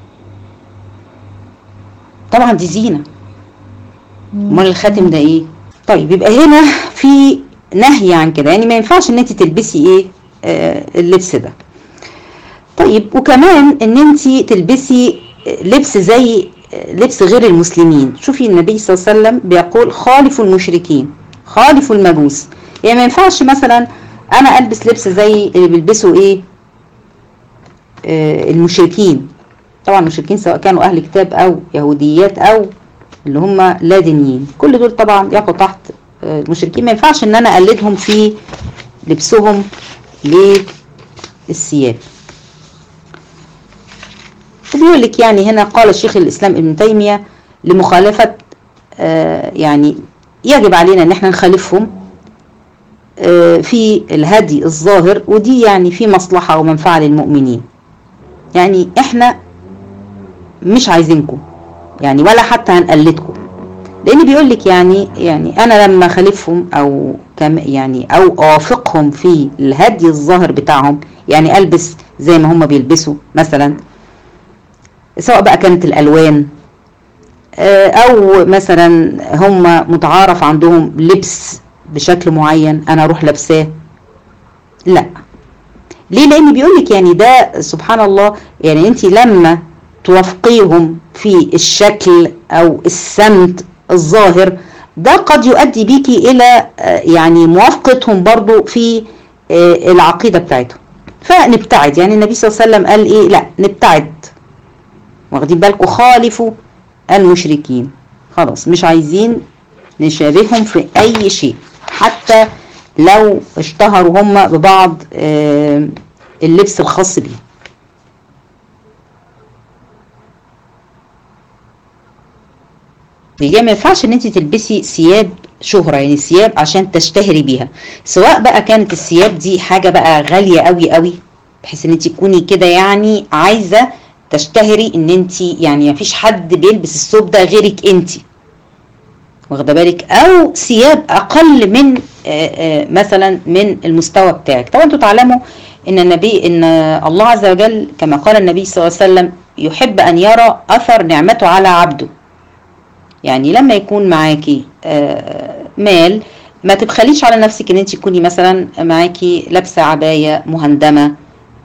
A: طبعا دي زينه امال الخاتم ده ايه طيب يبقى هنا في نهي عن كده يعني ما ينفعش ان انت تلبسي ايه آه اللبس ده طيب وكمان ان انت تلبسي لبس زي لبس غير المسلمين شوفي النبي صلى الله عليه وسلم بيقول خالفوا المشركين خالفوا المجوس يعني ما ينفعش مثلا انا البس لبس زي اللي بيلبسوا ايه آه المشركين طبعا المشركين سواء كانوا اهل كتاب او يهوديات او اللي هم لا دينيين كل دول طبعا يقعوا تحت آه المشركين ما ينفعش ان انا اقلدهم في لبسهم للثياب وبيقول لك يعني هنا قال شيخ الاسلام ابن تيميه لمخالفه آه يعني يجب علينا ان احنا نخالفهم آه في الهدي الظاهر ودي يعني في مصلحه ومنفعه للمؤمنين يعني احنا مش عايزينكم يعني ولا حتى هنقلدكم لان بيقول لك يعني يعني انا لما خالفهم او كم يعني او اوافقهم في الهدي الظاهر بتاعهم يعني البس زي ما هم بيلبسوا مثلا سواء بقى كانت الالوان او مثلا هم متعارف عندهم لبس بشكل معين انا اروح لابساه لا ليه لان بيقول لك يعني ده سبحان الله يعني انت لما توافقيهم في الشكل او السمت الظاهر ده قد يؤدي بيكي الى يعني موافقتهم برضو في العقيده بتاعتهم فنبتعد يعني النبي صلى الله عليه وسلم قال ايه لا نبتعد واخدين بالكم خالفوا المشركين خلاص مش عايزين نشابههم في اي شيء حتى لو اشتهروا هم ببعض اللبس الخاص بيهم هي ما ينفعش ان انت تلبسي ثياب شهرة يعني ثياب عشان تشتهري بيها سواء بقى كانت الثياب دي حاجة بقى غالية قوي قوي بحيث ان انت تكوني كده يعني عايزة تشتهري ان انت يعني ما فيش حد بيلبس الثوب ده غيرك انت واخده بالك او ثياب اقل من آآ آآ مثلا من المستوى بتاعك طبعا انتوا تعلموا ان النبي ان الله عز وجل كما قال النبي صلى الله عليه وسلم يحب ان يرى اثر نعمته على عبده يعني لما يكون معاكي مال ما تبخليش على نفسك ان انت تكوني مثلا معاكي لابسه عبايه مهندمه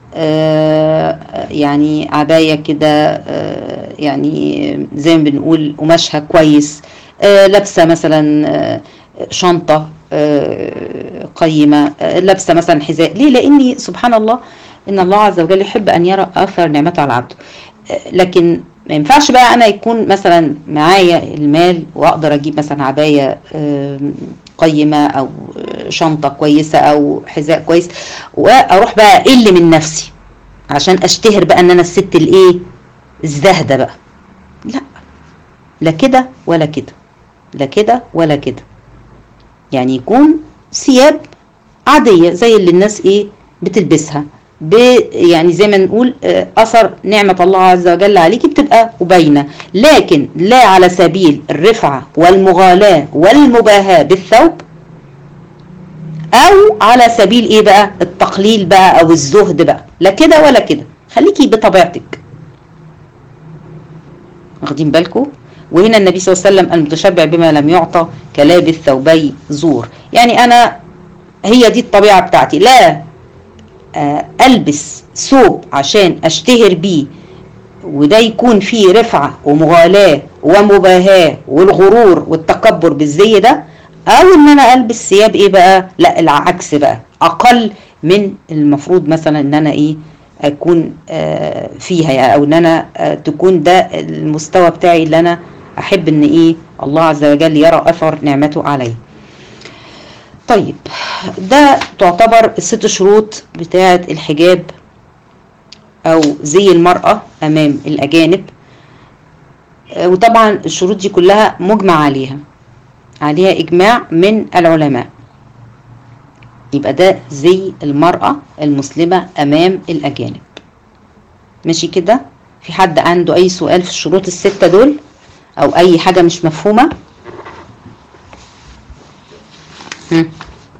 A: يعني عبايه كده يعني زي ما بنقول قماشها كويس لابسه مثلا شنطه قيمه لابسه مثلا حذاء ليه لاني سبحان الله ان الله عز وجل يحب ان يرى اثر نعمته على عبده لكن ما ينفعش بقى انا يكون مثلا معايا المال واقدر اجيب مثلا عبايه قيمه او شنطه كويسه او حذاء كويس واروح بقى اقل من نفسي عشان اشتهر بقى ان انا الست الايه الزاهده بقى لا لا كده ولا كده لا كده ولا كده يعني يكون ثياب عاديه زي اللي الناس ايه بتلبسها ب يعني زي ما نقول اثر نعمه الله عز وجل عليكي بتبقى باينه لكن لا على سبيل الرفعه والمغالاه والمباهاه بالثوب او على سبيل ايه بقى التقليل بقى او الزهد بقى لا كده ولا كده خليكي بطبيعتك واخدين بالكم وهنا النبي صلى الله عليه وسلم المتشبع بما لم يعطى كلابس ثوبي زور يعني انا هي دي الطبيعه بتاعتي لا البس ثوب عشان اشتهر بيه وده يكون فيه رفعه ومغالاه ومباهاه والغرور والتكبر بالزي ده او ان انا البس ثياب ايه بقى لا العكس بقى اقل من المفروض مثلا ان انا ايه اكون آه، فيها يعني او ان انا آه، تكون ده المستوى بتاعي اللي انا احب ان ايه الله عز وجل يرى اثر نعمته علي طيب ده تعتبر الست شروط بتاعه الحجاب او زي المرأة امام الاجانب آه، وطبعا الشروط دي كلها مجمع عليها عليها اجماع من العلماء يبقى ده زي المرأة المسلمة امام الاجانب ماشي كده في حد عنده اي سؤال في الشروط الستة دول او اي حاجة مش مفهومة هم.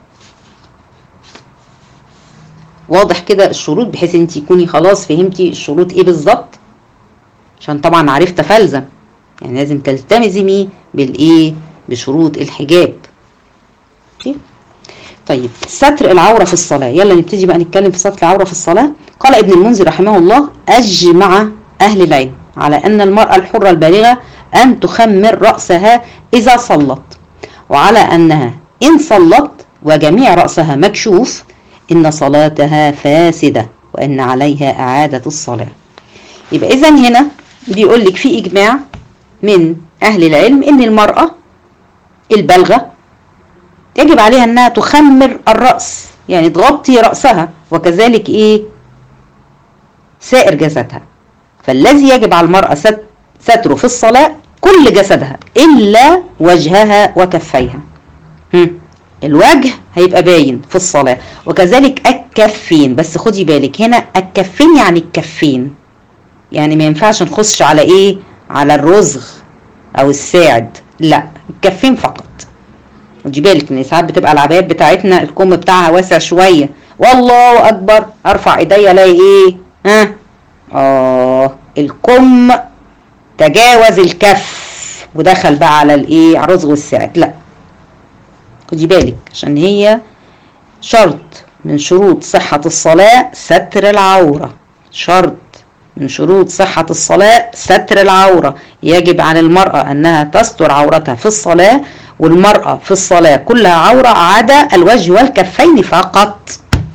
A: واضح كده الشروط بحيث انت تكوني خلاص فهمتي الشروط ايه بالظبط عشان طبعا عرفت فلزم يعني لازم تلتزمي بالايه بشروط الحجاب ماشي؟ طيب ستر العورة في الصلاة يلا نبتدي بقى نتكلم في ستر العورة في الصلاة قال ابن المنذر رحمه الله أجمع أهل العلم على أن المرأة الحرة البالغة أن تخمر رأسها إذا صلت وعلى أنها إن صلت وجميع رأسها مكشوف إن صلاتها فاسدة وإن عليها إعادة الصلاة يبقى إذا هنا بيقول لك في إجماع من أهل العلم إن المرأة البالغة يجب عليها انها تخمر الرأس يعني تغطي رأسها وكذلك ايه سائر جسدها فالذي يجب على المرأة ست- ستره في الصلاة كل جسدها إلا وجهها وكفيها هم. الوجه هيبقى باين في الصلاة وكذلك الكفين بس خدي بالك هنا الكفين يعني الكفين يعني ما ينفعش نخش على ايه على الرزغ او الساعد لا الكفين فقط خدي بالك ان ساعات بتبقى العبايات بتاعتنا الكم بتاعها واسع شويه والله اكبر ارفع ايديا الاقي ايه ها اه الكم تجاوز الكف ودخل بقى على الايه على الرزق والساعد لا خدي بالك عشان هي شرط من شروط صحة الصلاة ستر العورة شرط من شروط صحة الصلاة ستر العورة يجب على المرأة أنها تستر عورتها في الصلاة والمرأة في الصلاة كلها عورة عدا الوجه والكفين فقط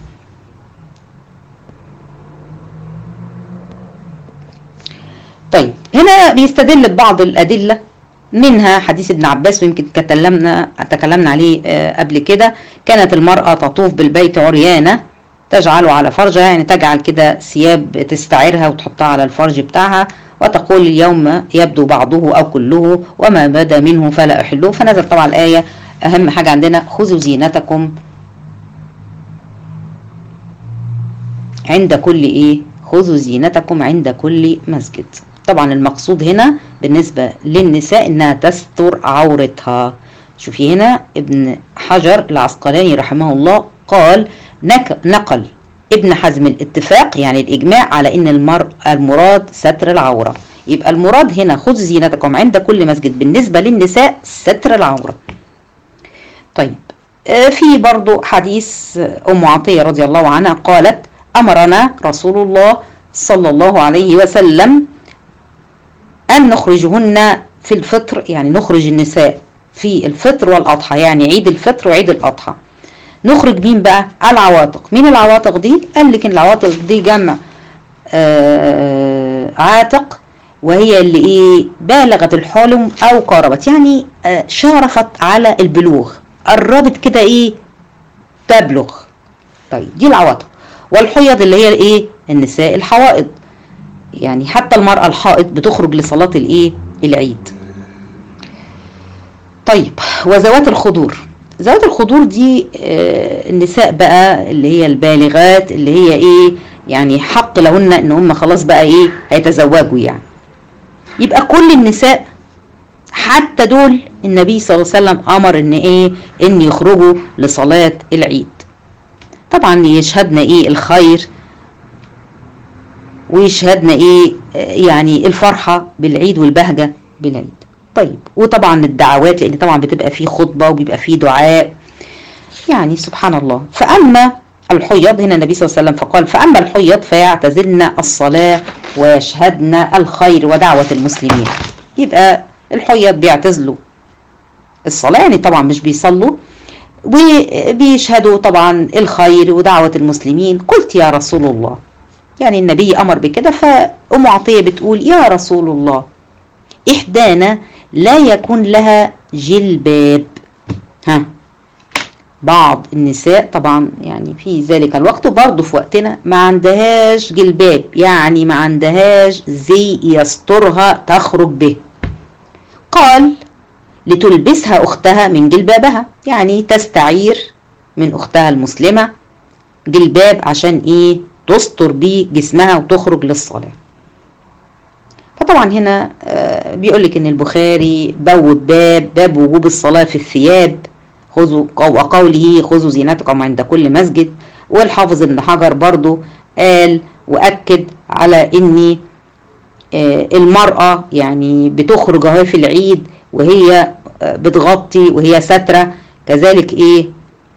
A: طيب هنا بيستدل ببعض الأدلة منها حديث ابن عباس ويمكن تكلمنا تكلمنا عليه آه، قبل كده كانت المرأة تطوف بالبيت عريانة تجعله على فرجها يعني تجعل كده ثياب تستعيرها وتحطها على الفرج بتاعها وتقول اليوم يبدو بعضه أو كله وما بدا منه فلا أحله فنزل طبعا الآية أهم حاجة عندنا خذوا زينتكم عند كل إيه خذوا زينتكم عند كل مسجد طبعا المقصود هنا بالنسبة للنساء إنها تستر عورتها شوفي هنا ابن حجر العسقلاني رحمه الله قال نك نقل ابن حزم الاتفاق يعني الإجماع على إن المر المراد ستر العورة يبقى المراد هنا خذ زينتكم عند كل مسجد بالنسبة للنساء ستر العورة طيب آه، في برضو حديث آه، أم عطية رضي الله عنها قالت أمرنا رسول الله صلى الله عليه وسلم أن نخرجهن في الفطر يعني نخرج النساء في الفطر والأضحى يعني عيد الفطر وعيد الأضحى نخرج مين بقى العواتق مين العواتق دي قال لك إن العواتق دي جمع آه عاتق وهي اللي ايه بالغت الحلم او قاربت يعني آه شارفت على البلوغ قربت كده ايه تبلغ طيب دي العواتق والحيض اللي هي الايه النساء الحوائض يعني حتى المرأة الحائض بتخرج لصلاة الايه العيد طيب وذوات الخضور ذوات الخضور دي آه، النساء بقى اللي هي البالغات اللي هي ايه يعني حق لهن ان هم خلاص بقى ايه هيتزوجوا يعني يبقى كل النساء حتى دول النبي صلى الله عليه وسلم امر ان ايه ان يخرجوا لصلاة العيد طبعا يشهدنا ايه الخير ويشهدنا ايه آه، يعني الفرحة بالعيد والبهجة بالعيد طيب وطبعا الدعوات لان طبعا بتبقى فيه خطبة وبيبقى فيه دعاء يعني سبحان الله فأما الحيض هنا النبي صلى الله عليه وسلم فقال فأما الحيض فيعتزلن الصلاة ويشهدن الخير ودعوة المسلمين يبقى الحيض بيعتزلوا الصلاة يعني طبعا مش بيصلوا وبيشهدوا طبعا الخير ودعوة المسلمين قلت يا رسول الله يعني النبي امر بكده فام عطيه بتقول يا رسول الله احدانا لا يكون لها جلباب ها بعض النساء طبعا يعني في ذلك الوقت وبرضه في وقتنا ما عندهاش جلباب يعني ما عندهاش زي يسترها تخرج به قال لتلبسها اختها من جلبابها يعني تستعير من اختها المسلمه جلباب عشان ايه تستر بيه جسمها وتخرج للصلاه فطبعا هنا بيقول لك ان البخاري بوب باب باب وجوب الصلاه في الثياب خذوا وقوله خذوا زينتكم عند كل مسجد والحافظ ابن حجر برضو قال واكد على ان المراه يعني بتخرج اهي في العيد وهي بتغطي وهي ستره كذلك ايه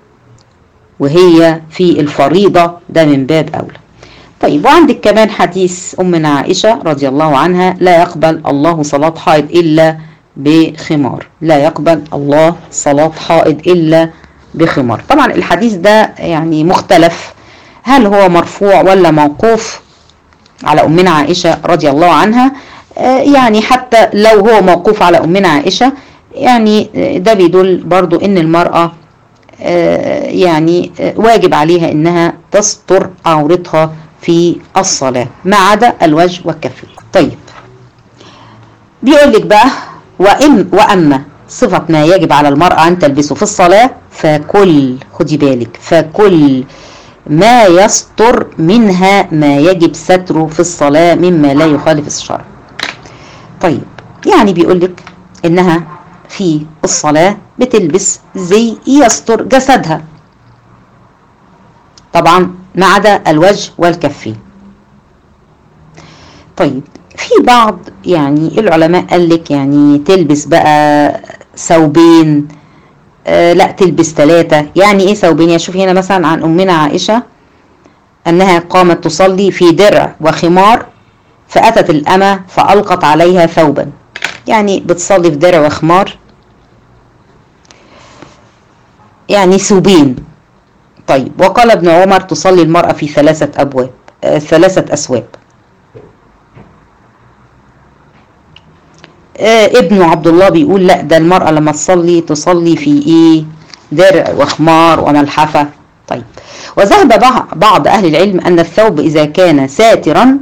A: وهي في الفريضه ده من باب اولى طيب وعندك كمان حديث أمنا عائشة رضي الله عنها لا يقبل الله صلاة حائض إلا بخمار لا يقبل الله صلاة حائض إلا بخمار طبعا الحديث ده يعني مختلف هل هو مرفوع ولا موقوف على أمنا عائشة رضي الله عنها آه يعني حتى لو هو موقوف على أمنا عائشة يعني ده بيدل برضو إن المرأة آه يعني آه واجب عليها إنها تستر عورتها في الصلاة ما عدا الوجه والكفين طيب بيقول لك بقى وإن وأما صفة ما يجب على المرأة أن تلبسه في الصلاة فكل خدي بالك فكل ما يستر منها ما يجب ستره في الصلاة مما لا يخالف الشرع طيب يعني بيقول لك إنها في الصلاة بتلبس زي يستر جسدها طبعا ما عدا الوجه والكفين طيب في بعض يعني العلماء قال لك يعني تلبس بقى ثوبين آه لا تلبس ثلاثة يعني ايه ثوبين يعني شوفي هنا مثلا عن امنا عائشة انها قامت تصلي في درع وخمار فاتت الامة فالقت عليها ثوبا يعني بتصلي في درع وخمار يعني ثوبين طيب وقال ابن عمر تصلي المرأة في ثلاثة أبواب آه ثلاثة أسواب آه ابن عبد الله بيقول لا ده المرأة لما تصلي تصلي في ايه درع وخمار وملحفة طيب وذهب بعض أهل العلم أن الثوب إذا كان ساترا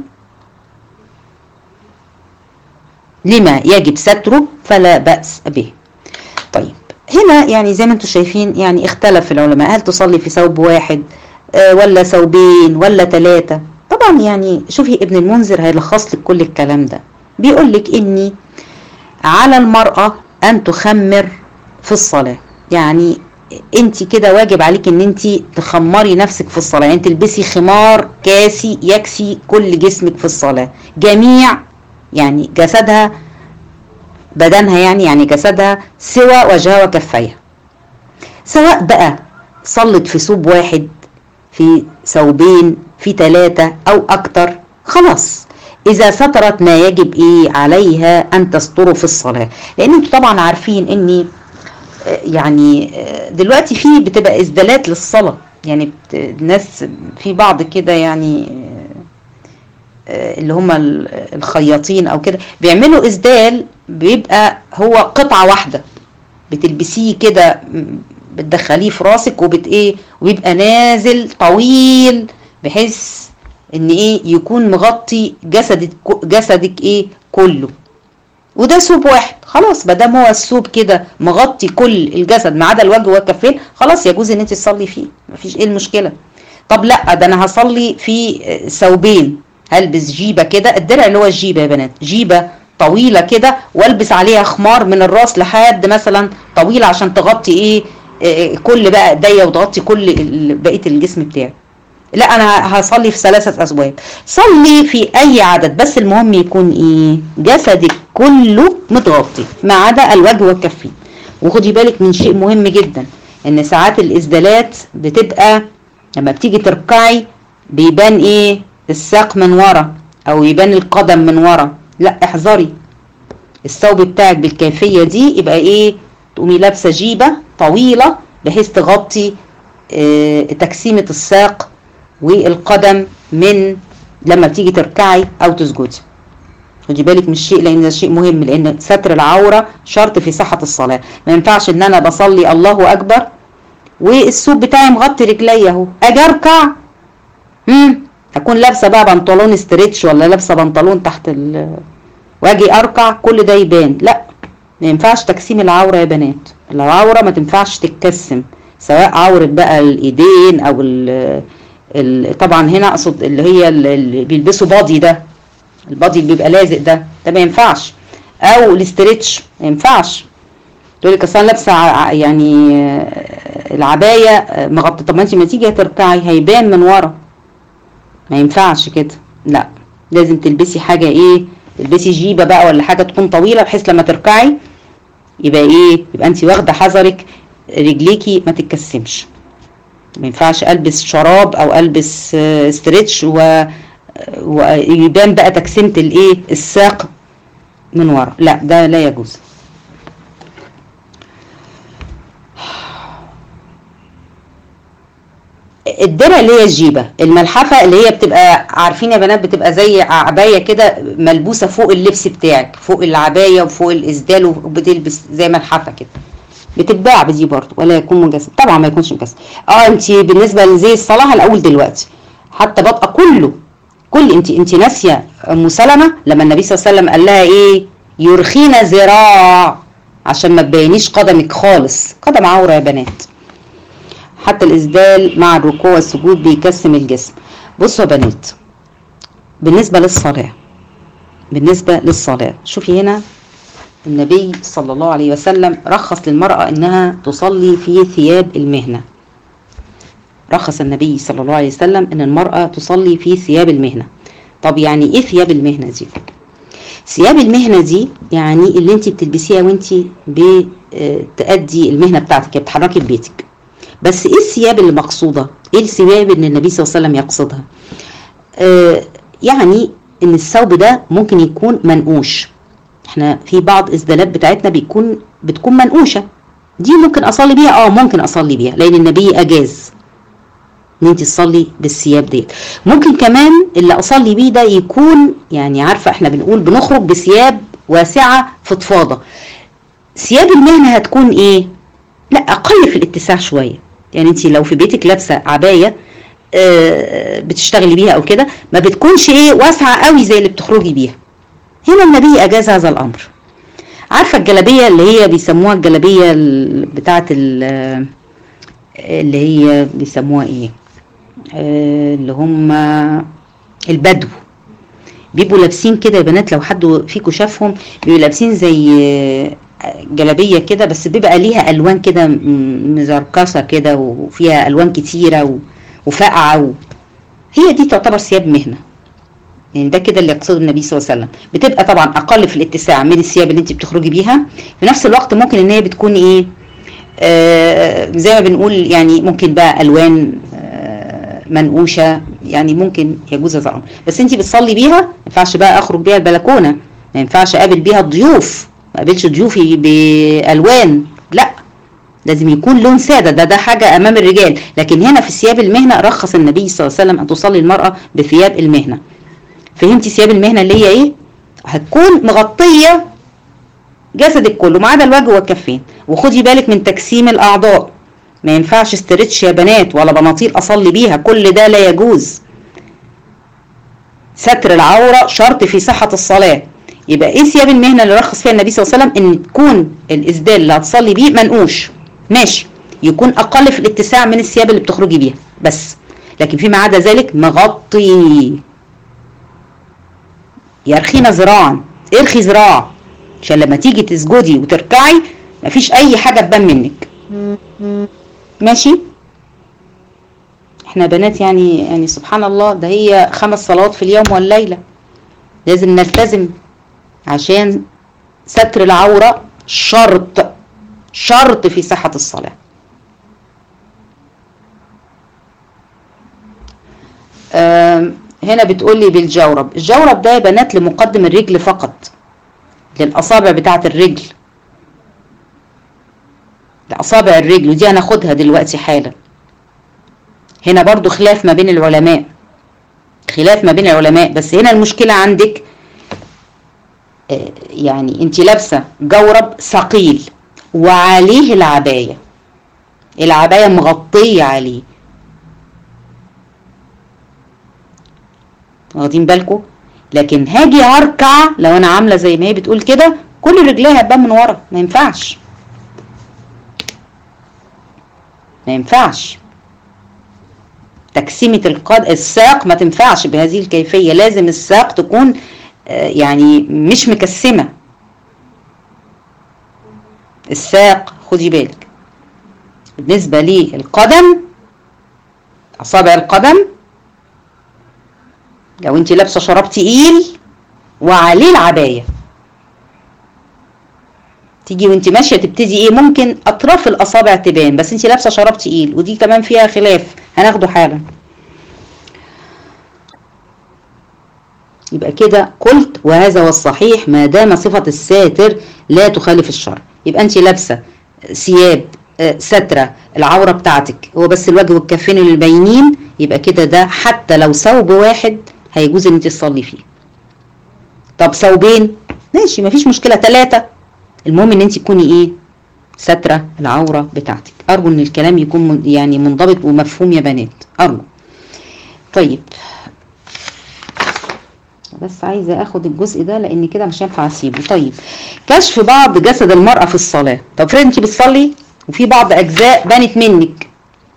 A: لما يجب ستره فلا بأس به طيب هنا يعني زي ما انتم شايفين يعني اختلف العلماء هل تصلي في ثوب واحد آه ولا ثوبين ولا ثلاثة طبعا يعني شوفي ابن المنذر هيلخص لك كل الكلام ده بيقول لك اني على المرأة ان تخمر في الصلاة يعني انت كده واجب عليك ان انت تخمري نفسك في الصلاة يعني تلبسي خمار كاسي يكسي كل جسمك في الصلاة جميع يعني جسدها بدنها يعني يعني جسدها سوى وجهها وكفيها سواء بقى صلت في ثوب واحد في ثوبين في ثلاثة أو أكتر خلاص إذا سترت ما يجب إيه عليها أن تستره في الصلاة لأن أنتوا طبعا عارفين إني يعني دلوقتي في بتبقى إسدالات للصلاة يعني الناس في بعض كده يعني اللي هم الخياطين او كده بيعملوا اسدال بيبقى هو قطعه واحده بتلبسيه كده بتدخليه في راسك وبت ايه ويبقى نازل طويل بحيث ان ايه يكون مغطي جسدك جسدك ايه كله وده ثوب واحد خلاص ما دام هو الثوب كده مغطي كل الجسد ما عدا الوجه والكفين خلاص يجوز ان انت تصلي فيه مفيش ايه المشكله طب لا ده انا هصلي في ثوبين هلبس جيبه كده الدرع اللي هو الجيبه يا بنات جيبه طويله كده والبس عليها خمار من الراس لحد مثلا طويله عشان تغطي ايه, إيه كل بقى ايديا وتغطي كل بقيه الجسم بتاعي لا انا هصلي في ثلاثه اسباب صلي في اي عدد بس المهم يكون ايه جسدك كله متغطي ما عدا الوجه والكفين وخدي بالك من شيء مهم جدا ان ساعات الاسدالات بتبقى لما بتيجي تركعي بيبان ايه الساق من ورا او يبان القدم من ورا لا احذري الثوب بتاعك بالكيفيه دي يبقى ايه تقومي لابسه جيبه طويله بحيث تغطي اه تكسيمه الساق والقدم من لما بتيجي تركعي او تسجدي خدي بالك من الشيء لان ده شيء مهم لان ستر العوره شرط في صحه الصلاه ما ينفعش ان انا بصلي الله اكبر والثوب بتاعي مغطي رجلي اهو اجي اركع امم اكون لابسه بقى بنطلون استريتش ولا لابسه بنطلون تحت ال واجي اركع كل ده يبان لا ما ينفعش تجسيم العوره يا بنات العوره ما تنفعش تتكسم سواء عوره بقى الايدين او ال ال طبعا هنا اقصد اللي هي اللي بيلبسوا بادي ده البادي اللي بيبقى لازق ده ده ما ينفعش او الاستريتش ما ينفعش تقول لك اصل انا لابسه ع- يعني آه، العبايه آه، مغطى طب ما انت ما تيجي تركعي هيبان من ورا ما ينفعش كده لا لازم تلبسي حاجه ايه تلبسي جيبه بقى ولا حاجه تكون طويله بحيث لما تركعي يبقى ايه يبقى انت واخده حذرك رجليكي ما تتكسمش ما ينفعش البس شراب او البس آه، ستريتش و ويبان بقى تكسيمه الايه الساق من ورا لا ده لا يجوز الدرع اللي هي الجيبه الملحفه اللي هي بتبقى عارفين يا بنات بتبقى زي عبايه كده ملبوسه فوق اللبس بتاعك فوق العبايه وفوق الاسدال وبتلبس زي ملحفه كده بتتباع بدي برضه ولا يكون مجسم طبعا ما يكونش مجسم اه انت بالنسبه لزي الصلاه الاول دلوقتي حتى بطأ كله كل انت انت ناسيه ام سلمه لما النبي صلى الله عليه وسلم قال لها ايه يرخينا ذراع عشان ما تبينيش قدمك خالص قدم عوره يا بنات حتى الإسدال مع الركوع والسجود بيكسم الجسم بصوا يا بنات بالنسبة للصلاة بالنسبة للصلاة شوفي هنا النبي صلى الله عليه وسلم رخص للمرأة إنها تصلي في ثياب المهنة رخص النبي صلى الله عليه وسلم إن المرأة تصلي في ثياب المهنة طب يعني إيه ثياب المهنة دي؟ ثياب المهنة دي يعني اللي انت بتلبسيها وانت بتأدي المهنة بتاعتك بتحركي في بيتك بس ايه الثياب اللي مقصوده ايه الثياب اللي النبي صلى الله عليه وسلم يقصدها آه يعني ان الثوب ده ممكن يكون منقوش احنا في بعض اسدالات بتاعتنا بيكون بتكون منقوشه دي ممكن اصلي بيها اه ممكن اصلي بيها لان النبي اجاز ان انت تصلي بالثياب ديت ممكن كمان اللي اصلي بيه ده يكون يعني عارفه احنا بنقول بنخرج بثياب واسعه فضفاضه ثياب المهنه هتكون ايه لا اقل في الاتساع شويه يعني انت لو في بيتك لابسه عبايه آه، بتشتغلي بيها او كده ما بتكونش ايه واسعه قوي زي اللي بتخرجي بيها هنا النبي اجاز هذا الامر عارفه الجلابيه اللي هي بيسموها الجلابيه ال- بتاعه ال- اللي هي بيسموها ايه آه، اللي هم البدو بيبقوا لابسين كده يا بنات لو حد فيكم شافهم بيبقوا لابسين زي آه، جلابيه كده بس بيبقى ليها الوان كده م- مزركشة كده وفيها الوان كتيره و- وفاقعه و... هي دي تعتبر ثياب مهنه يعني ده كده اللي يقصده النبي صلى الله عليه وسلم بتبقى طبعا اقل في الاتساع من الثياب اللي انت بتخرجي بيها في نفس الوقت ممكن ان هي بتكون ايه آه زي ما بنقول يعني ممكن بقى الوان آه منقوشه يعني ممكن يجوز هذا الامر بس انت بتصلي بيها ما ينفعش بقى اخرج بيها البلكونه ما ينفعش اقابل بيها الضيوف ما اقابلش ضيوفي بالوان لا لازم يكون لون ساده ده ده حاجه امام الرجال لكن هنا في ثياب المهنه رخص النبي صلى الله عليه وسلم ان تصلي المراه بثياب المهنه فهمتي ثياب المهنه اللي هي ايه هتكون مغطيه جسدك كله ما عدا الوجه والكفين وخدي بالك من تجسيم الاعضاء ما ينفعش استرتش يا بنات ولا بناطيل اصلي بيها كل ده لا يجوز ستر العوره شرط في صحه الصلاه يبقى ايه ثياب المهنه اللي رخص فيها النبي صلى الله عليه وسلم ان تكون الاسدال اللي هتصلي بيه منقوش ماشي يكون اقل في الاتساع من الثياب اللي بتخرجي بيها بس لكن فيما عدا ذلك مغطي يرخينا ذراعا ارخي ذراع عشان لما تيجي تسجدي وتركعي مفيش اي حاجه تبان منك ماشي احنا بنات يعني يعني سبحان الله ده هي خمس صلوات في اليوم والليله لازم نلتزم عشان ستر العوره شرط شرط في صحه الصلاه آم، هنا بتقول لي بالجورب الجورب ده يا بنات لمقدم الرجل فقط للاصابع بتاعه الرجل لاصابع الرجل ودي هناخدها دلوقتي حالا هنا برضو خلاف ما بين العلماء خلاف ما بين العلماء بس هنا المشكلة عندك آه، يعني انت لابسة جورب ثقيل وعليه العباية العباية مغطية عليه واخدين بالكم لكن هاجي هركع لو انا عاملة زي ما هي بتقول كده كل رجليها هتبان من ورا ما ينفعش ما ينفعش تقسيمة القد... الساق ما تنفعش بهذه الكيفية لازم الساق تكون آه، يعني مش مكسمة الساق خدي بالك بالنسبة للقدم أصابع القدم لو انت لابسة شراب تقيل وعليه العباية تيجي وانت ماشية تبتدي ايه ممكن اطراف الاصابع تبان بس انت لابسة شراب تقيل ودي كمان فيها خلاف هناخده حالا يبقى كده قلت وهذا هو الصحيح ما دام صفة الساتر لا تخالف الشرع يبقى انت لابسة ثياب آه، سترة العورة بتاعتك هو بس الوجه والكفين اللي باينين يبقى كده ده حتى لو ثوب واحد هيجوز ان انت تصلي فيه طب ثوبين ماشي مفيش مشكلة ثلاثة المهم ان انت تكوني ايه سترة العورة بتاعتك ارجو ان الكلام يكون من- يعني منضبط ومفهوم يا بنات ارجو طيب بس عايزة اخد الجزء ده لان كده مش هينفع اسيبه طيب كشف بعض جسد المرأة في الصلاة طب افرض انت بتصلي وفي بعض اجزاء بانت منك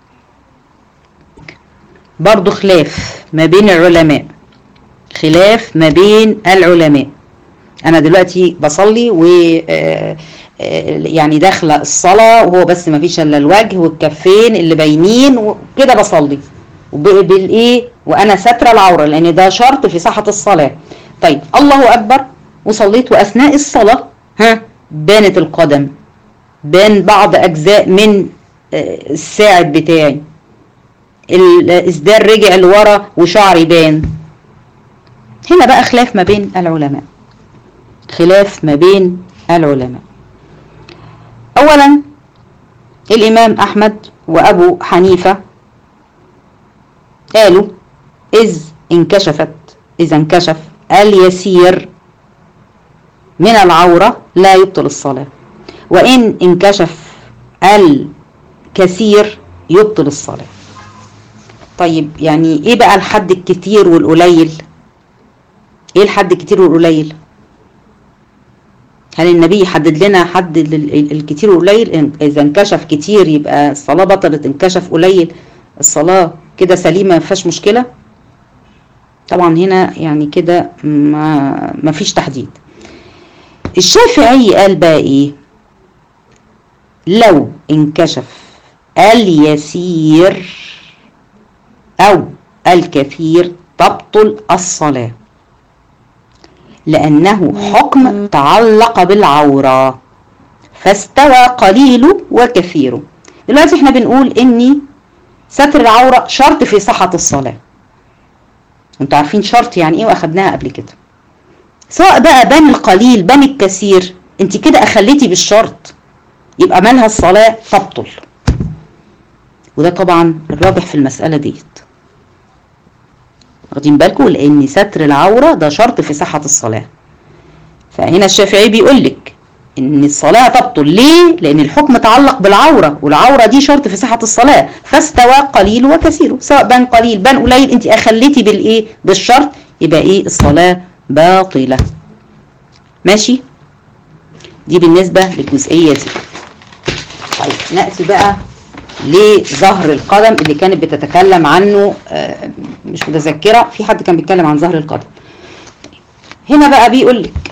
A: برضو خلاف ما بين العلماء خلاف ما بين العلماء انا دلوقتي بصلي و آه، آه، يعني داخله الصلاه وهو بس ما فيش الا الوجه والكفين اللي باينين وكده بصلي وب- بالايه وانا ساتره العوره لان ده شرط في صحه الصلاه طيب الله اكبر وصليت واثناء الصلاه ها بانت القدم بان بعض اجزاء من آه، الساعد بتاعي الاسدال رجع لورا وشعري بان هنا بقى خلاف ما بين العلماء خلاف ما بين العلماء اولا الامام احمد وابو حنيفه قالوا اذ انكشفت اذا انكشف اليسير من العوره لا يبطل الصلاه وان انكشف الكثير يبطل الصلاه طيب يعني ايه بقى الحد الكتير والقليل ايه الحد الكتير والقليل هل النبي حدد لنا حد لل- الكتير والقليل إن- اذا انكشف كتير يبقى الصلاه بطلت انكشف قليل الصلاه كده سليمه ما فيهاش مشكله طبعا هنا يعني كده ما ما فيش تحديد الشافعي قال بقى ايه لو انكشف اليسير او الكثير تبطل الصلاه لأنه حكم تعلق بالعورة فاستوى قليله وكثيره دلوقتي احنا بنقول اني ستر العورة شرط في صحة الصلاة انتوا عارفين شرط يعني ايه واخدناها قبل كده سواء بقى بان القليل بان الكثير انت كده اخليتي بالشرط يبقى مالها الصلاة تبطل وده طبعا الراجح في المسألة ديت واخدين بالكم لان ستر العوره ده شرط في صحه الصلاه فهنا الشافعي بيقول لك ان الصلاه تبطل ليه لان الحكم تعلق بالعوره والعوره دي شرط في صحه الصلاه فاستوى قليل وكثير سواء بان قليل بان قليل انت اخليتي بالايه بالشرط يبقى ايه الصلاه باطله ماشي دي بالنسبه للجزئيه دي طيب ناتي بقى لظهر القدم اللي كانت بتتكلم عنه آه، مش متذكرة في حد كان بيتكلم عن ظهر القدم هنا بقى بيقول لك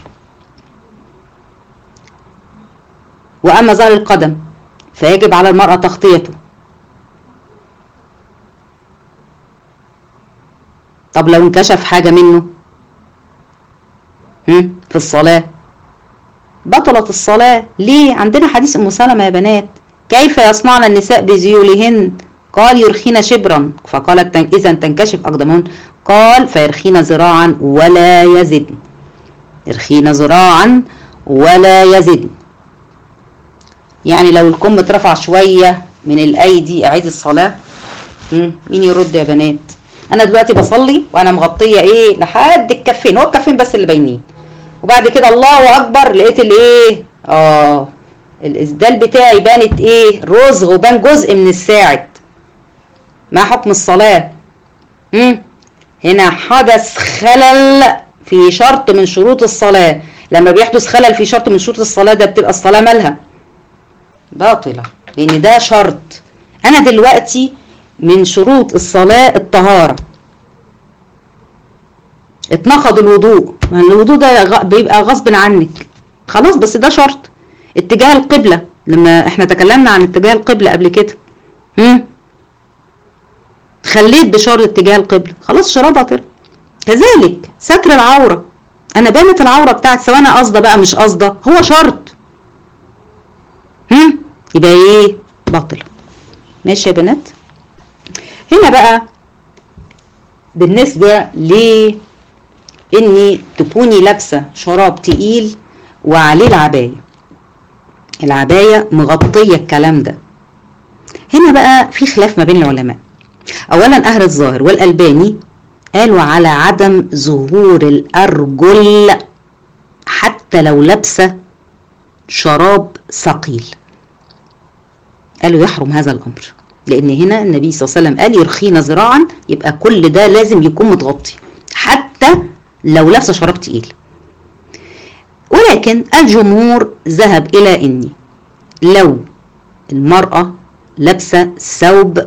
A: وأما ظهر القدم فيجب على المرأة تغطيته طب لو انكشف حاجة منه هم؟ في الصلاة بطلت الصلاة ليه عندنا حديث أم سلمة يا بنات كيف يصنعن النساء بذيولهن قال يرخين شبرا فقالت تن- إذا تنكشف أقدامهن قال فيرخين ذراعا ولا يزدن يرخين ذراعا ولا يزدن يعني لو الكم اترفع شوية من الأيدي أعيد الصلاة مم، مين يرد يا بنات انا دلوقتي بصلي وانا مغطيه ايه لحد الكفين هو الكفين بس اللي باينين وبعد كده الله اكبر لقيت الايه اه الاسدال بتاعي بانت ايه رزغ وبان جزء من الساعد ما حكم الصلاه امم هنا حدث خلل في شرط من شروط الصلاه لما بيحدث خلل في شرط من شروط الصلاه ده بتبقى الصلاه مالها باطله لان ده شرط انا دلوقتي من شروط الصلاه الطهاره اتنقض الوضوء ما الوضوء ده غ- بيبقى غصب عنك خلاص بس ده شرط اتجاه القبلة لما احنا تكلمنا عن اتجاه القبلة قبل كده هم؟ خليت بشرط اتجاه القبلة خلاص شرابها طلع كذلك ستر العورة انا بانت العورة بتاعت سواء انا قصده بقى مش قصده هو شرط هم؟ يبقى ايه باطلة ماشي يا بنات هنا بقى بالنسبة ل اني تكوني لابسه شراب تقيل وعليه العبايه العبايه مغطيه الكلام ده هنا بقى في خلاف ما بين العلماء اولا اهل الظاهر والالباني قالوا على عدم ظهور الارجل حتى لو لابسه شراب ثقيل قالوا يحرم هذا الامر لان هنا النبي صلى الله عليه وسلم قال يرخينا ذراعا يبقى كل ده لازم يكون متغطي حتى لو لابسه شراب تقيل ولكن الجمهور ذهب الى اني لو المراه لابسه ثوب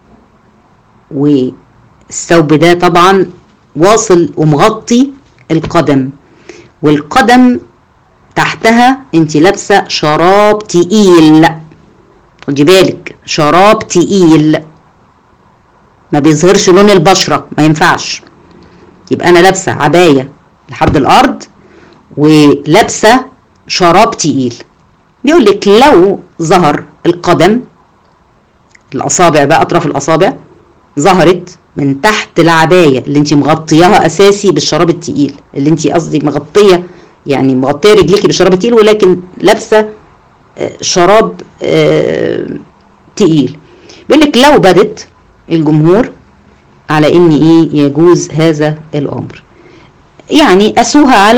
A: والثوب ده طبعا واصل ومغطي القدم والقدم تحتها انت لابسه شراب تقيل خدي بالك شراب تقيل ما بيظهرش لون البشره ما ينفعش يبقى انا لابسه عبايه لحد الارض ولابسه شراب تقيل بيقول لك لو ظهر القدم الاصابع بقى اطراف الاصابع ظهرت من تحت العبايه اللي انت مغطياها اساسي بالشراب التقيل اللي انت قصدي مغطيه يعني مغطيه رجليكي بالشراب التقيل ولكن لابسه آه، شراب آه، تقيل بيقول لك لو بدت الجمهور على ان ايه يجوز هذا الامر يعني قاسوها على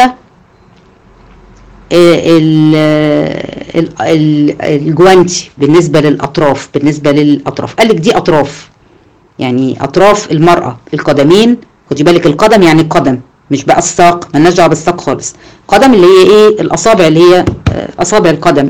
A: آه، ال- ال- ال- الجوانتي بالنسبه للاطراف بالنسبه للاطراف قال لك دي اطراف يعني اطراف المراه القدمين خدي بالك القدم يعني القدم مش بقى الساق مالناش دعوه بالساق خالص قدم اللي هي ايه الاصابع اللي هي آه، اصابع القدم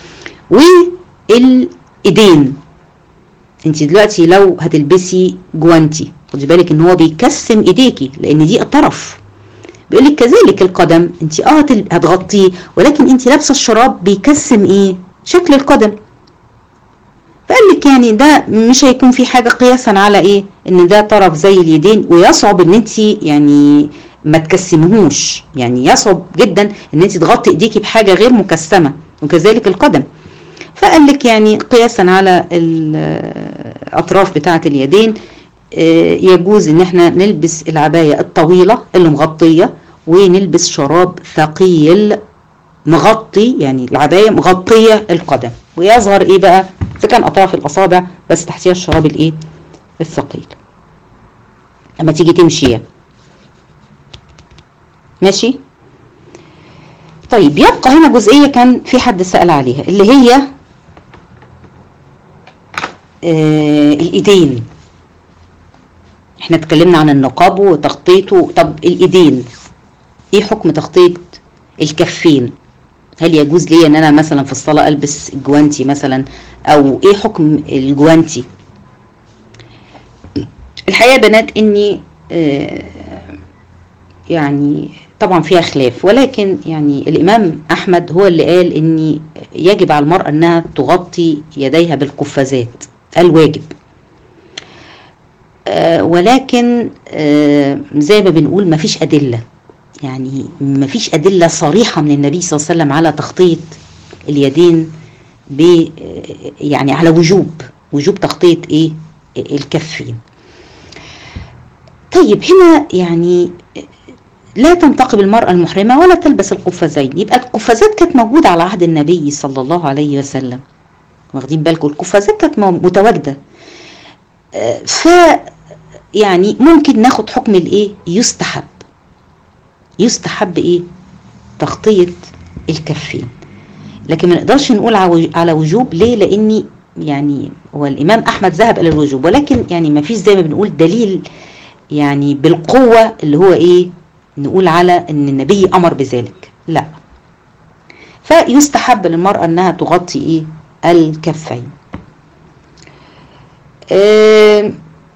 A: والايدين انت دلوقتي لو هتلبسي جوانتي خدي بالك ان هو بيكسم ايديكي لان دي طرف بيقول لك كذلك القدم انت اه هتل- هتغطيه ولكن انت لابسه الشراب بيكسم ايه شكل القدم فقال لك يعني ده مش هيكون في حاجه قياسا على ايه ان ده طرف زي اليدين ويصعب ان انت يعني ما تكسمهوش يعني يصعب جدا ان انت تغطي ايديكي بحاجه غير مكسمه وكذلك القدم فقال لك يعني قياسا على الاطراف بتاعه اليدين آه، يجوز ان احنا نلبس العبايه الطويله اللي مغطيه ونلبس شراب ثقيل مغطي يعني العبايه مغطيه القدم ويظهر ايه بقى اذا كان اطراف الاصابع بس تحتيها الشراب الايه الثقيل لما تيجي تمشي يعني. ماشي طيب يبقى هنا جزئيه كان في حد سأل عليها اللي هي آه الايدين احنا اتكلمنا عن النقاب وتغطيته طب الايدين ايه حكم تغطيه الكفين هل يجوز لي ان انا مثلا في الصلاه البس جوانتي مثلا او ايه حكم الجوانتي الحقيقه يا بنات اني آه يعني طبعا فيها خلاف ولكن يعني الامام احمد هو اللي قال ان يجب على المراه انها تغطي يديها بالقفازات قال واجب آه ولكن آه زي ما بنقول مفيش ادله يعني مفيش ادله صريحه من النبي صلى الله عليه وسلم على تغطيه اليدين ب يعني على وجوب وجوب تغطيه ايه الكفين طيب هنا يعني لا تنتقب المرأة المحرمة ولا تلبس القفازين يبقى القفازات كانت موجودة على عهد النبي صلى الله عليه وسلم واخدين بالكم القفازات كانت متواجدة ف يعني ممكن ناخد حكم الايه يستحب يستحب ايه تغطية الكفين لكن ما نقدرش نقول على وجوب ليه لاني يعني هو الامام احمد ذهب الى الوجوب ولكن يعني ما فيش زي ما بنقول دليل يعني بالقوة اللي هو ايه نقول على ان النبي امر بذلك لا فيستحب للمرأة انها تغطي ايه الكفين آه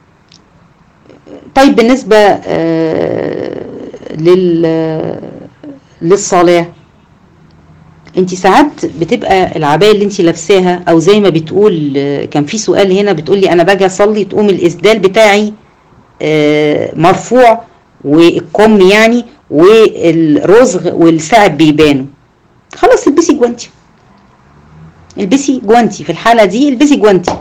A: طيب بالنسبة آه لل للصلاة انت ساعات بتبقى العباية اللي انت لابساها او زي ما بتقول كان في سؤال هنا بتقول لي انا باجي اصلي تقوم الاسدال بتاعي آه مرفوع والكم يعني والرزغ والسعد بيبانوا خلاص البسي جوانتي البسي جوانتي في الحالة دي البسي جوانتي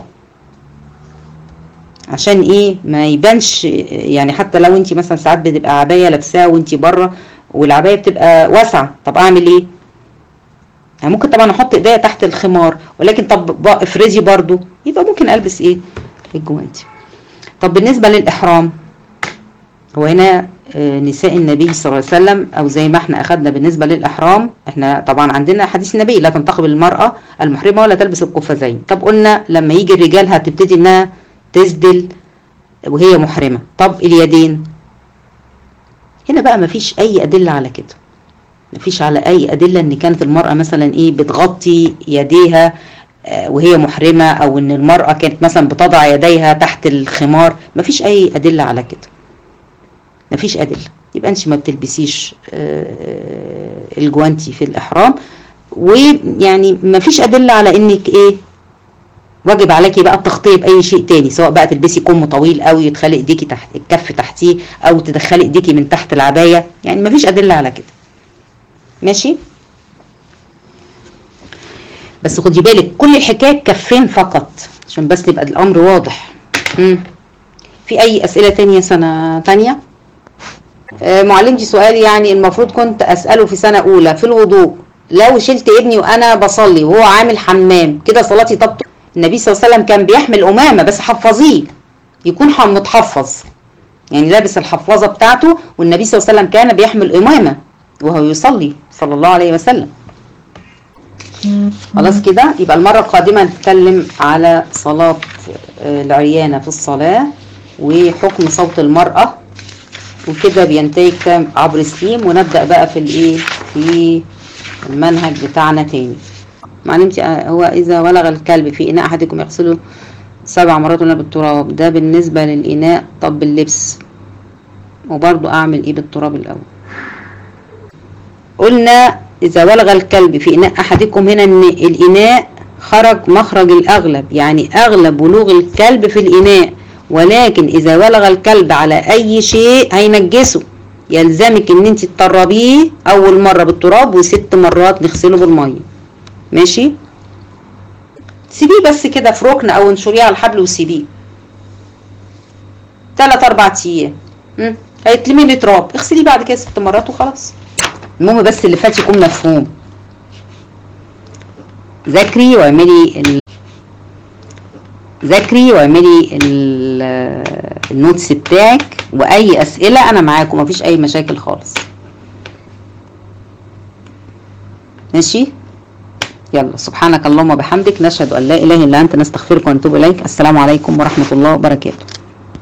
A: عشان ايه ما يبانش يعني حتى لو انت مثلا ساعات بتبقى عبايه لابساها وانت بره والعبايه بتبقى واسعه طب اعمل ايه يعني ممكن طبعا احط ايديا تحت الخمار ولكن طب افرزي برضو يبقى ممكن البس ايه الجوانتي طب بالنسبه للاحرام هو هنا نساء النبي صلى الله عليه وسلم او زي ما احنا اخذنا بالنسبه للاحرام احنا طبعا عندنا حديث النبي لا تنتقب المراه المحرمه ولا تلبس القفازين طب قلنا لما يجي الرجال هتبتدي انها تسدل وهي محرمة طب اليدين هنا بقى مفيش اي ادلة على كده مفيش على اي ادلة ان كانت المرأة مثلا ايه بتغطي يديها وهي محرمة او ان المرأة كانت مثلا بتضع يديها تحت الخمار مفيش اي ادلة على كده مفيش ادلة يبقى انت ما بتلبسيش الجوانتي في الاحرام ويعني مفيش ادلة على انك ايه واجب عليكي بقى التغطيه باي شيء تاني سواء بقى تلبسي كم طويل قوي يدخلي ايديكي تحت الكف تحتيه او تدخلي ايديكي من تحت العبايه يعني مفيش ادله على كده ماشي بس خدي بالك كل الحكايه كفين فقط عشان بس يبقى الامر واضح مم. في اي اسئله تانية سنه تانية آه معلمتي سؤال يعني المفروض كنت اساله في سنه اولى في الوضوء لو شلت ابني وانا بصلي وهو عامل حمام كده صلاتي تبطل النبي صلى الله عليه وسلم كان بيحمل أمامة بس حفظيه يكون متحفظ يعني لابس الحفاظة بتاعته والنبي صلى الله عليه وسلم كان بيحمل أمامة وهو يصلي صلى الله عليه وسلم خلاص كده يبقى المرة القادمة نتكلم على صلاة العريانة في الصلاة وحكم صوت المرأة وكده بينتهي كتاب عبر سليم ونبدأ بقى في الايه في المنهج بتاعنا تاني معلمتي هو إذا ولغ الكلب في إناء أحدكم يغسله سبع مرات ولا بالتراب ده بالنسبة للإناء طب باللبس وبرضو أعمل إيه بالتراب الأول قلنا إذا ولغ الكلب في إناء أحدكم هنا إن الإناء خرج مخرج الأغلب يعني أغلب ولوغ الكلب في الإناء ولكن إذا ولغ الكلب على أي شيء هينجسه يلزمك إن أنت تطربيه أول مرة بالتراب وست مرات نغسله بالمية ماشي سيبيه بس كده في ركن او انشريه على الحبل وسيبيه تلات اربع ايام هيتلمي لي تراب اغسليه بعد كده ست مرات وخلاص المهم بس اللي فات يكون مفهوم ذاكري واعملي ال... ذاكري واعملي ال... النوتس بتاعك واي اسئله انا معاكم مفيش اي مشاكل خالص ماشي يلا سبحانك اللهم وبحمدك نشهد ان لا اله الا انت نستغفرك ونتوب اليك السلام عليكم ورحمه الله وبركاته